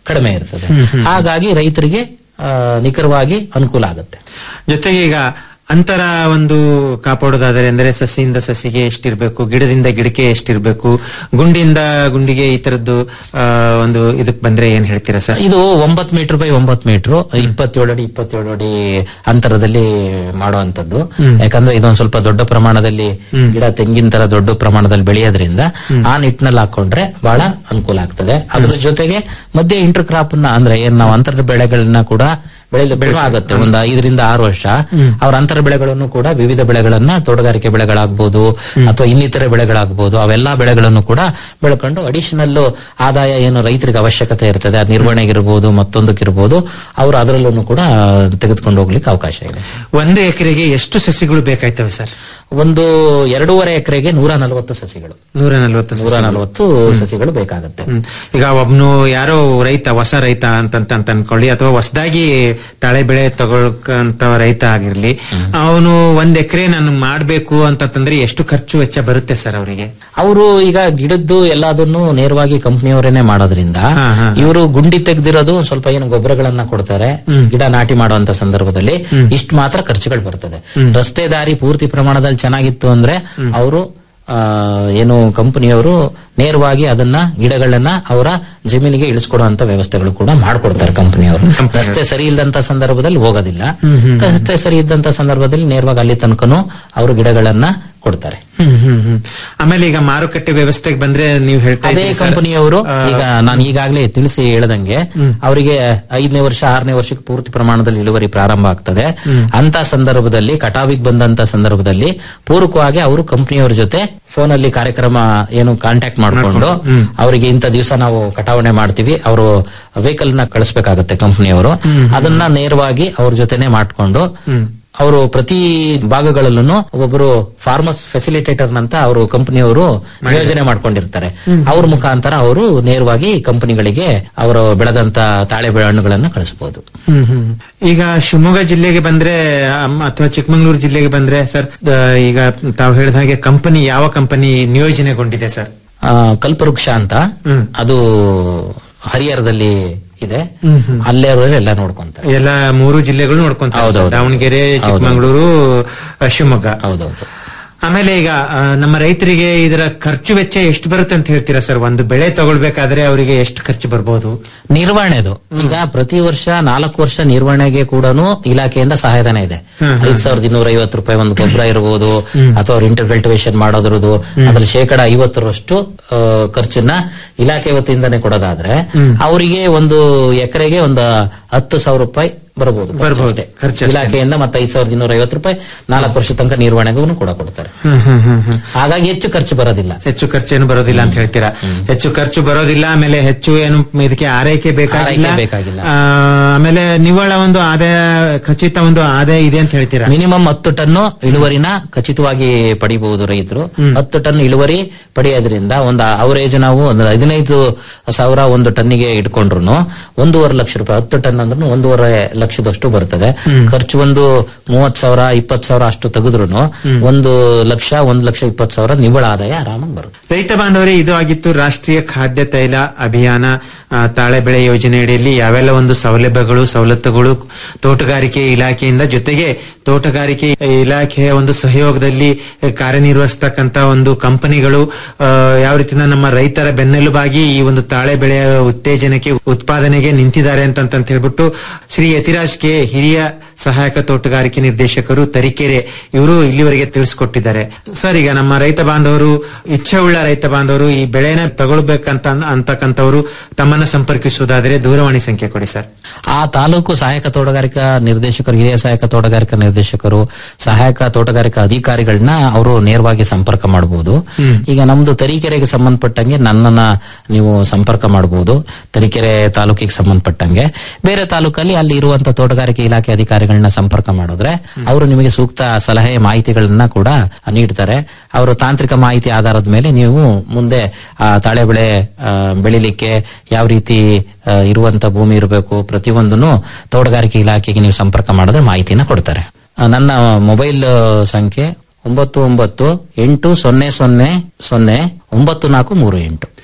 ಕಡಿಮೆ ಇರ್ತದೆ ಹ್ಮ್, ಹ್ಮ್. ಹಾಗಾಗಿ ರೈತರಿಗೆ ಆ, ನಿಖರವಾಗಿ ಅನುಕೂಲ ಆಗುತ್ತೆ ಜೊತೆಗೆ ಈಗ ಅಂತರ ಒಂದು ಕಾಪಾಡೋದಾದರೆ ಅಂದ್ರೆ ಸಸಿಯಿಂದ ಸಸಿಗೆ ಎಷ್ಟಿರ್ಬೇಕು ಗಿಡದಿಂದ ಗಿಡಕ್ಕೆ ಎಷ್ಟಿರ್ಬೇಕು ಗುಂಡಿಯಿಂದ ಗುಂಡಿಗೆ ಈ ತರದ್ದು ಆ, ಒಂದು ಇದಕ್ ಬಂದ್ರೆ ಏನ್ ಹೇಳ್ತೀರಾ ಸರ್ ಇದು ಒಂಬತ್ ಮೀಟರ್ ಬೈ ಒಂಬತ್ ಮೀಟರ್ ಇಪ್ಪತ್ತೇಳು ಅಡಿ ಇಪ್ಪತ್ತೇಳು ಅಡಿ ಅಂತರದಲ್ಲಿ ಮಾಡುವಂತದ್ದು ಹ್ಮ್. ಯಾಕಂದ್ರೆ ಇದೊಂದು ಸ್ವಲ್ಪ ದೊಡ್ಡ ಪ್ರಮಾಣದಲ್ಲಿ ಹ್ಮ್. ಗಿಡ ತೆಂಗಿನ ತರ ದೊಡ್ಡ ಪ್ರಮಾಣದಲ್ಲಿ ಬೆಳೆಯೋದ್ರಿಂದ ಆ ನಿಟ್ಟಿನಲ್ಲಿ ಹಾಕೊಂಡ್ರೆ ಬಹಳ ಅನುಕೂಲ ಆಗ್ತದೆ ಅದ್ರ ಜೊತೆಗೆ ಮಧ್ಯೆ ಇಂಟರ್ ಕ್ರಾಪ್ ನ ಅಂದ್ರೆ ಏನ್ ನಾವು ಅಂತರ ಬೆಳೆಗಳನ್ನ ಕೂಡ ಬೆಳೆಯಲು ಆಗುತ್ತೆ ಒಂದು ಐದರಿಂದ ಆರು ವರ್ಷ ಹ್ಮ್. ಅವ್ರ ಅಂತರ ಬೆಳೆಗಳನ್ನು ಕೂಡ ವಿವಿಧ ಬೆಳೆಗಳನ್ನ ತೋಟಗಾರಿಕೆ ಬೆಳೆಗಳಾಗ್ಬೋದು ಅಥವಾ ಇನ್ನಿತರೆ ಬೆಳೆಗಳಾಗ್ಬೋದು ಅವೆಲ್ಲಾ ಬೆಳೆಗಳನ್ನು ಕೂಡ ಬೆಳ್ಕೊಂಡು ಅಡಿಷನಲ್ ಆದಾಯ ಏನು ರೈತರಿಗೆ ಅವಶ್ಯಕತೆ ಇರ್ತದೆ ಅದು ನಿರ್ವಹಣೆಗಿರ್ಬೋದು ಮತ್ತೊಂದಕ್ಕಿರ್ಬೋದು ಅವರು ಅದರಲ್ಲೂ ಕೂಡ ತೆಗೆದುಕೊಂಡು ಹೋಗ್ಲಿಕ್ಕೆ ಅವಕಾಶ ಇದೆ ಒಂದು ಎಕರೆಗೆ ಎಷ್ಟು ಸಸಿಗಳು ಬೇಕಾಯ್ತವೆ ಸರ್ ಒಂದು ಎರಡೂವರೆ ಎಕರೆಗೆ ನೂರ ನಲವತ್ತು ಸಸಿಗಳು ನೂರ ನಲವತ್ತು ನೂರ ಸಸಿಗಳು. ನಲವತ್ತು ಸಸಿಗಳು ಬೇಕಾಗುತ್ತೆ ಹ್ಮ್. ಈಗ ಒಬ್ನು ಯಾರೋ ರೈತ ಹೊಸ ರೈತ ಅಂತಂತ ಅಂತ ಅನ್ಕೊಳ್ಳಿ ಅಥವಾ ಹೊಸದಾಗಿ ತಾಳೆ ಬೆಳೆ ತಗೊಳ್ಕಂತ ರೈತ ಆಗಿರ್ಲಿ ಅವನು ಒಂದ್ ಎಕರೆ ನಾನು ಮಾಡ್ಬೇಕು ಅಂತಂದ್ರೆ ಎಷ್ಟು ಖರ್ಚು ವೆಚ್ಚ ಬರುತ್ತೆ ಸರ್ ಅವರಿಗೆ ಅವರು ಈಗ ಗಿಡದ್ದು ಎಲ್ಲದನ್ನು ನೇರವಾಗಿ ಕಂಪನಿಯವರೇನೆ ಮಾಡೋದ್ರಿಂದ ಹಾ, ಹಾ. ಇವರು ಗುಂಡಿ ತೆಗ್ದಿರೋದು ಒಂದ್ ಸ್ವಲ್ಪ ಏನು ಗೊಬ್ಬರಗಳನ್ನ ಕೊಡ್ತಾರೆ ಹ್ಮ್. ಗಿಡ ನಾಟಿ ಮಾಡುವಂತ ಸಂದರ್ಭದಲ್ಲಿ ಹ್ಮ್. ಇಷ್ಟು ಮಾತ್ರ ಖರ್ಚುಗಳು ಬರ್ತದೆ ಹ್ಮ್. ರಸ್ತೆ ದಾರಿ ಪೂರ್ತಿ ಪ್ರಮಾಣದಲ್ಲಿ ಚೆನ್ನಾಗಿತ್ತು ಅಂದ್ರೆ ಅವರು ಏನು ಕಂಪನಿಯವರು ನೇರವಾಗಿ ಅದನ್ನ ಗಿಡಗಳನ್ನ ಅವರ ಜಮೀನಿಗೆ ಇಳಿಸ್ಕೊಡುವಂತ ವ್ಯವಸ್ಥೆಗಳು ಕೂಡ ಮಾಡ್ಕೊಡ್ತಾರೆ ಕಂಪನಿಯವರು ರಸ್ತೆ ಸರಿ ಇಲ್ಲದಂತ ಸಂದರ್ಭದಲ್ಲಿ ಹೋಗೋದಿಲ್ಲ ಹ್ಮ್, ಹ್ಮ್. ರಸ್ತೆ ಸರಿ ಇದ್ದಂತ ಸಂದರ್ಭದಲ್ಲಿ ನೇರವಾಗಿ ಅಲ್ಲಿ ತನಕನೂ ಅವರು ಗಿಡಗಳನ್ನ ಕೊಡ್ತಾರೆ ಹ್ಮ್ ಹ್ಮ್ ಹ್ಮ್ ಆಮೇಲೆ ಈಗ ಮಾರುಕಟ್ಟೆ ವ್ಯವಸ್ಥೆಗೆ ಬಂದ್ರೆ ನೀವು ಹೇಳ್ತಾ ಅದೇ ಇದ್ದೀರಿ ಸರ್, ಕಂಪನಿಯವರು ಆ, ಈಗ ನಾನು ಈಗಾಗಲೇ ತಿಳಿಸಿ ಹೇಳದಂಗೆ ಹ್ಮ್. ಅವರಿಗೆ ಐದನೇ ವರ್ಷ ಆರನೇ ವರ್ಷಕ್ಕೆ ಪೂರ್ತಿ ಪ್ರಮಾಣದಲ್ಲಿ ಇಳುವರಿ ಪ್ರಾರಂಭ ಆಗ್ತದೆ ಹ್ಮ್. ಅಂತ ಸಂದರ್ಭದಲ್ಲಿ ಕಟಾವಿಗೆ ಬಂದಂತ ಸಂದರ್ಭದಲ್ಲಿ ಪೂರಕವಾಗಿ ಅವರು ಕಂಪನಿಯವರ ಜೊತೆ ಫೋನ್ ಅಲ್ಲಿ ಕಾರ್ಯಕ್ರಮ ಏನು ಕಾಂಟ್ಯಾಕ್ಟ್ ಮಾಡಿಕೊಂಡು ಹ್ಮ್. ಅವರಿಗೆ ಇಂಥ ದಿವಸ ನಾವು ಕಟಾವಣೆ ಮಾಡ್ತೀವಿ ಅವರು ವೆಹಿಕಲ್ ನ ಕಳಿಸ್ಬೇಕಾಗತ್ತೆ ಕಂಪನಿಯವರು ಹ್ಮ್. ಅದನ್ನ ನೇರವಾಗಿ ಅವ್ರ ಜೊತೆನೆ ಮಾಡ್ಕೊಂಡು ಹ್ಮ್. ಅವರು ಪ್ರತಿ ಭಾಗಗಳಲ್ಲೂ ಒಬ್ಬರು ಫಾರ್ಮರ್ಸ್ ಫೆಸಿಲಿಟೇಟರ್ ಅಂತ ಅವರು ಕಂಪನಿಯವರು ಯೋಜನೆ ಮಾಡ್ಕೊಂಡಿರ್ತಾರೆ ಹ್ಮ್. ಅವ್ರ ಮುಖಾಂತರ ಅವರು ನೇರವಾಗಿ ಕಂಪನಿಗಳಿಗೆ ಅವರು ಬೆಳೆದಂತ ತಾಳೆ ಬೆಳೆ ಹಣ್ಣುಗಳನ್ನು ಕಳಿಸಬಹುದು ಹ್ಮ್ ಹ್ಮ್ ಈಗ ಶಿವಮೊಗ್ಗ ಜಿಲ್ಲೆಗೆ ಬಂದ್ರೆ ಅಮ್ಮ ಅಥವಾ ಚಿಕ್ಕಮಗಳೂರು ಜಿಲ್ಲೆಗೆ ಬಂದ್ರೆ ಸರ್ ದ- ಈಗ ತಾವು ಹೇಳಿದ ಹಾಗೆ ಕಂಪನಿ ಯಾವ ಕಂಪನಿ ನಿಯೋಜನೆಗೊಂಡಿದೆ ಸರ್ ಕಲ್ಪವೃಕ್ಷ ಅಂತ ಹ್ಮ್. ಅದು ಹರಿಹರದಲ್ಲಿ ಇದೆ ಹ್ಮ್ ಹ್ಮ್. ಅಲ್ಲೇ ಅವರು ಎಲ್ಲ ನೋಡ್ಕೊಂತಾರೆ ಎಲ್ಲ ಮೂರು ಜಿಲ್ಲೆಗಳು ನೋಡ್ಕೊಂತಾರೆ ಸರ್. ಹೌದೌದು. ದಾವಣಗೆರೆ ಹೌದು. ಚಿಕ್ಕಮಗಳೂರು ಅ, ಶಿವಮೊಗ್ಗ ಹೌದೌದು ಆಮೇಲೆ ಈಗ ಆ, ನಮ್ಮ ರೈತರಿಗೆ ಇದರ ಖರ್ಚು ವೆಚ್ಚ ಎಷ್ಟು ಬರುತ್ತೆ ಅಂತ ಹೇಳ್ತೀರಾ ಸರ್ ಒಂದು ಬೆಳೆ ತಗೊಳ್ಬೇಕಾದ್ರೆ ಅವರಿಗೆ ಎಷ್ಟು ಖರ್ಚು ಬರ್ಬೋದು ನಿರ್ವಹಣೆದು ಈಗ ಪ್ರತಿ ವರ್ಷ ನಾಲ್ಕು ವರ್ಷ ನಿರ್ವಹಣೆಗೆ ಕೂಡ ಇಲಾಖೆಯಿಂದ ಸಹಾಯಧನ ಇದೆ ಹ್ಮ್, ಹ್ಮ್. ಐದ್ ಸಾವಿರದ ಇನ್ನೂರ ಐವತ್ತು ರೂಪಾಯಿ ಒಂದು ಗೊಬ್ಬರ ಇರಬಹುದು ಹ್ಮ್. ಅಥವಾ ಅವ್ರ ಇಂಟರ್ಕಲ್ಟಿವೇಶನ್ ಮಾಡೋದ್ರದ್ದು ಹ್ಮ್. ಅದ್ರ ಶೇಕಡ ಐವತ್ತರಷ್ಟು ಆ, ಖರ್ಚನ್ನ ಇಲಾಖೆ ವತಿಯಿಂದನೇ ಕೊಡೋದಾದ್ರೆ ಹ್ಮ್. ಅವರಿಗೆ ಒಂದು ಎಕರೆಗೆ ಒಂದು ಹತ್ತು ಸಾವಿರ ರೂಪಾಯಿ ಬರಬಹುದು ಬರ್ಬೋದು. ಖರ್ಚು ಅಷ್ಟೇ. ಇಲಾಖೆಯಿಂದ ಮತ್ತೆ ಐದ್ ಸಾವಿರದ ಇನ್ನೂರ ಐವತ್ತು ರೂಪಾಯಿ ನಾಲ್ಕು ವರ್ಷ ತನಕ ನಿರ್ವಹಣೆಗೂ ಕೂಡ ಕೊಡ್ತಾರೆ ಹ್ಮ್ ಹ್ಮ್ ಹ್ಮ್ ಹ್ಮ್ ಹಾಗಾಗಿ ಹೆಚ್ಚು ಖರ್ಚು ಬರೋದಿಲ್ಲ ಹೆಚ್ಚು ಖರ್ಚೇನು ಬರೋದಿಲ್ಲ ಅಂತ ಹೇಳ್ತೀರಾ ಹೆಚ್ಚು ಖರ್ಚು ಬರೋದಿಲ್ಲ ಆಮೇಲೆ ಹೆಚ್ಚು ಏನು ಇದಕ್ಕೆ ಆರೈಕೆ ಬೇಕಾಗಿಲ್ಲ ಆರೈಕೆ ಬೇಕಾಗಿಲ್ಲ. ಆ, ಆಮೇಲೆ ನಿವ್ವಳ ಒಂದು ಆದಾಯ ಖಚಿತ ಒಂದು ಆದಾಯ ಇದೆ ಅಂತ ಹೇಳ್ತೀರಾ ಮಿನಿಮಮ್ ಹತ್ತು ಟನ್ ಇಳುವರಿನ ಖಚಿತವಾಗಿ ಪಡಿಬಹುದು ರೈತರು ಹ್ಮ್. ಹತ್ತು ಟನ್ ಇಳುವರಿ ಪಡೆಯೋದ್ರಿಂದ ಒಂದು ಅವರೇಜ್ ನಾವು ಒಂದು ಹದಿನೈದು ಸಾವಿರ ಒಂದು ಟನ್ನಿಗೆ ಇಟ್ಕೊಂಡ್ರು ಒಂದೂವರೆ ಲಕ್ಷ ರೂಪಾಯಿ ಹತ್ತು ಟನ್ ಅಂದ್ರೂ ಒಂದೂವರೆ ಲಕ್ಷದಷ್ಟು ಬರ್ತದೆ ಹ್ಮ್. ಖರ್ಚು ಒಂದು ಮೂವತ್ ಸಾವಿರ ಇಪ್ಪತ್ ಸಾವಿರ ಅಷ್ಟು ತೆಗೆದ್ರು ಹ್ಮ್. ಒಂದು ಲಕ್ಷ ಒಂದ್ ಲಕ್ಷ ಇಪ್ಪತ್ ಸಾವಿರ ನಿವ್ವಳ ಆದಾಯ ಆರಾಮಾಗಿ ಬರುತ್ತೆ ರೈತ ಬಾಂಧವರೇ ಇದು ಆಗಿತ್ತು ರಾಷ್ಟ್ರೀಯ ಖಾದ್ಯ ತೈಲ ಅಭಿಯಾನ ಆ, ತಾಳೆ ಬೆಳೆ ಯೋಜನೆಯಡಿಯಲ್ಲಿ ಯಾವೆಲ್ಲ ಒಂದು ಸೌಲಭ್ಯಗಳು ಸವಲತ್ತುಗಳು ತೋಟಗಾರಿಕೆ ಇಲಾಖೆಯಿಂದ ಜೊತೆಗೆ ತೋಟಗಾರಿಕೆ ಇಲಾಖೆಯ ಒಂದು ಸಹಯೋಗದಲ್ಲಿ ಕಾರ್ಯನಿರ್ವಹಿಸ್ತಕ್ಕಂತ ಒಂದು ಕಂಪನಿಗಳು ಆ, ಯಾವ ರೀತಿನ ನಮ್ಮ ರೈತರ ಬೆನ್ನೆಲುಬಾಗಿ ಈ ಒಂದು ತಾಳೆ ಬೆಳೆಯ ಉತ್ತೇಜನಕ್ಕೆ ಉತ್ಪಾದನೆಗೆ ನಿಂತಿದ್ದಾರೆ ಅಂತ ಅಂತ ಹೇಳ್ಬಿಟ್ಟು ಶ್ರೀ ಯತಿರಾಜ್ ಕೆ ಹಿರಿಯ ಸಹಾಯಕ ತೋಟಗಾರಿಕೆ ನಿರ್ದೇಶಕರು ತರೀಕೆರೆ ಇವರು ಇಲ್ಲಿವರೆಗೆ ತಿಳಿಸ್ಕೊಟ್ಟಿದ್ದಾರೆ ಸರ್ ಈಗ ನಮ್ಮ ರೈತ ಬಾಂಧವರು ಇಚ್ಛೆ ಉಳ್ಳ ರೈತ ಬಾಂಧವರು ಈ ಬೆಳೆನ ತಗೊಳ್ಬೇಕಂತ ಅಂತಕ್ಕಂಥವ್ರು ತಮ್ಮನ್ನ ಸಂಪರ್ಕಿಸುವುದಾದರೆ ದೂರವಾಣಿ ಸಂಖ್ಯೆ ಕೊಡಿ ಸರ್ ಆ ತಾಲೂಕು ಸಹಾಯಕ ತೋಟಗಾರಿಕಾ ನಿರ್ದೇಶಕರು ಹಿರಿಯ ಸಹಾಯಕ ತೋಟಗಾರಿಕಾ ನಿರ್ದೇಶಕರು ಸಹಾಯಕ ತೋಟಗಾರಿಕಾ ಅಧಿಕಾರಿಗಳನ್ನ ಅವರು ನೇರವಾಗಿ ಸಂಪರ್ಕ ಮಾಡಬಹುದು ಹ್ಮ್. ಈಗ ನಮ್ದು ತರೀಕೆರೆಗೆ ಸಂಬಂಧಪಟ್ಟಂಗೆ ನನ್ನನ್ನ ನೀವು ಸಂಪರ್ಕ ಮಾಡಬಹುದು ತರೀಕೆರೆ ತಾಲೂಕಿಗೆ ಸಂಬಂಧಪಟ್ಟಂಗೆ ಬೇರೆ ತಾಲೂಕಲ್ಲಿ ಅಲ್ಲಿ ಇರುವಂತ ತೋಟಗಾರಿಕೆ ಇಲಾಖೆ ಅಧಿಕಾರಿಗಳನ್ನ ಸಂಪರ್ಕ ಮಾಡಿದ್ರೆ ಅವರು ನಿಮಗೆ ಸೂಕ್ತ ಸಲಹೆ ಮಾಹಿತಿಗಳನ್ನ ಕೂಡ ನೀಡ್ತಾರೆ ಅವರು ತಾಂತ್ರಿಕ ಮಾಹಿತಿ ಆಧಾರದ ಮೇಲೆ ನೀವು ಮುಂದೆ ಆ ತಾಳೆ ಬೆಳೆ ಆ, ಬೆಳಿಲಿಕ್ಕೆ ಯಾವ ರೀತಿ ಆ, ಇರುವಂತ ಭೂಮಿ ಇರಬೇಕು ಪ್ರತಿಯೊಂದನ್ನು ತೋಟಗಾರಿಕೆ ಇಲಾಖೆಗೆ ನೀವು ಸಂಪರ್ಕ ಮಾಡಿದ್ರೆ ಮಾಹಿತಿನ ಕೊಡ್ತಾರೆ ಆ, ನನ್ನ ಮೊಬೈಲ್ ಸಂಖ್ಯೆ ಒಂಬತ್ತು ಒಂಬತ್ತು ಎಂಟು ಸೊನ್ನೆ ಸೊನ್ನೆ ಸೊನ್ನೆ ಒಂಬತ್ತು ನಾಲ್ಕು ಮೂರು ಎಂಟು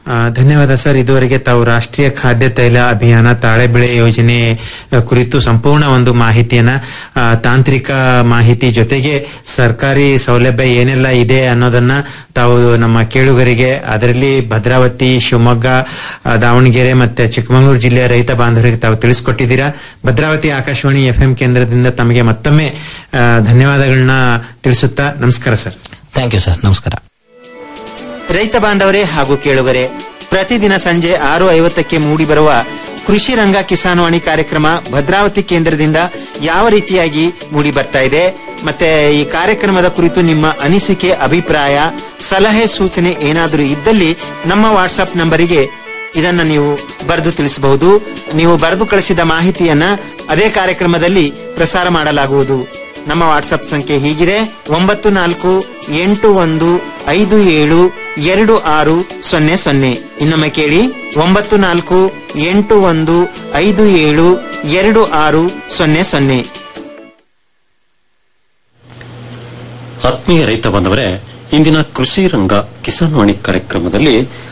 ಆ, ಧನ್ಯವಾದ ಸರ್ ಇದುವರೆಗೆ ತಾವು ರಾಷ್ಟ್ರೀಯ ಖಾದ್ಯ ತೈಲ ಅಭಿಯಾನ ತಾಳೆ ಬೆಳೆ ಯೋಜನೆ ಆ, ಕುರಿತು ಸಂಪೂರ್ಣ ಒಂದು ಮಾಹಿತಿಯನ್ನ ಆ, ತಾಂತ್ರಿಕ ಮಾಹಿತಿ ಜೊತೆಗೆ ಸರ್ಕಾರಿ ಸೌಲಭ್ಯ ಏನೆಲ್ಲ ಇದೆ ಅನ್ನೋದನ್ನ ತಾವು ನಮ್ಮ ಕೇಳುಗರಿಗೆ ಅದರಲ್ಲಿ ಭದ್ರಾವತಿ ಶಿವಮೊಗ್ಗ ಆ, ದಾವಣಗೆರೆ ಮತ್ತೆ ಚಿಕ್ಕಮಗಳೂರು ಜಿಲ್ಲೆಯ ರೈತ ಬಾಂಧವರಿಗೆ ತಾವು ತಿಳಿಸ್ಕೊಟ್ಟಿದ್ದೀರಾ ಭದ್ರಾವತಿ ಆಕಾಶವಾಣಿ ಎಫ್ಎಂ ಕೇಂದ್ರದಿಂದ ತಮಗೆ ಮತ್ತೊಮ್ಮೆ ಆ, ಧನ್ಯವಾದಗಳನ್ನ ತಿಳಿಸುತ್ತಾ ನಮಸ್ಕಾರ ಸರ್ ಥ್ಯಾಂಕ್ ಯು ಸರ್ ನಮಸ್ಕಾರ ರೈತ ಬಾಂಧವರೇ ಹಾಗೂ ಕೇಳುಗರೆ ಪ್ರತಿದಿನ ಸಂಜೆ ಆರು ಐವತ್ತಕ್ಕೆ ಮೂಡಿಬರುವ ಕೃಷಿ ರಂಗ ಕಿಸಾನ್ವಾಣಿ ಕಾರ್ಯಕ್ರಮ ಭದ್ರಾವತಿ ಕೇಂದ್ರದಿಂದ ಯಾವ ರೀತಿಯಾಗಿ ಮೂಡಿ ಬರ್ತಾ ಇದೆ ಮತ್ತೆ ಈ ಕಾರ್ಯಕ್ರಮದ ಕುರಿತು ನಿಮ್ಮ ಅನಿಸಿಕೆ ಅಭಿಪ್ರಾಯ ಸಲಹೆ ಸೂಚನೆ ಏನಾದರೂ ಇದ್ದಲ್ಲಿ ನಮ್ಮ ವಾಟ್ಸ್ಆಪ್ ನಂಬರಿಗೆ ಇದನ್ನ ನೀವು ಬರೆದು ತಿಳಿಸಬಹುದು ನೀವು ಬರೆದು ಕಳಿಸಿದ ಮಾಹಿತಿಯನ್ನ ಅದೇ ಕಾರ್ಯಕ್ರಮದಲ್ಲಿ ಪ್ರಸಾರ ಮಾಡಲಾಗುವುದು ನಮ್ಮ ವಾಟ್ಸ್ಆಪ್ ಸಂಖ್ಯೆ ಹೀಗಿದೆ ಒಂಬತ್ತು ನಾಲ್ಕು ಎಂಟು ಒಂದು ಐದು ಏಳು ಎರಡು ಆರು ಸೊನ್ನೆ ಸೊನ್ನೆ ಇನ್ನೊಮ್ಮೆ ಕೇಳಿ ಒಂಬತ್ತು ನಾಲ್ಕು ಎಂಟು ಒಂದು ಐದು ಏಳು ಎರಡು ಆರು ಸೊನ್ನೆ ಸೊನ್ನೆ ಆತ್ಮೀಯ ರೈತ ಬಾಂಧವರೇ ಇಂದಿನ ಕೃಷಿ ರಂಗ ಕಿಸಾನ್ ವಾಣಿ ಕಾರ್ಯಕ್ರಮದಲ್ಲಿ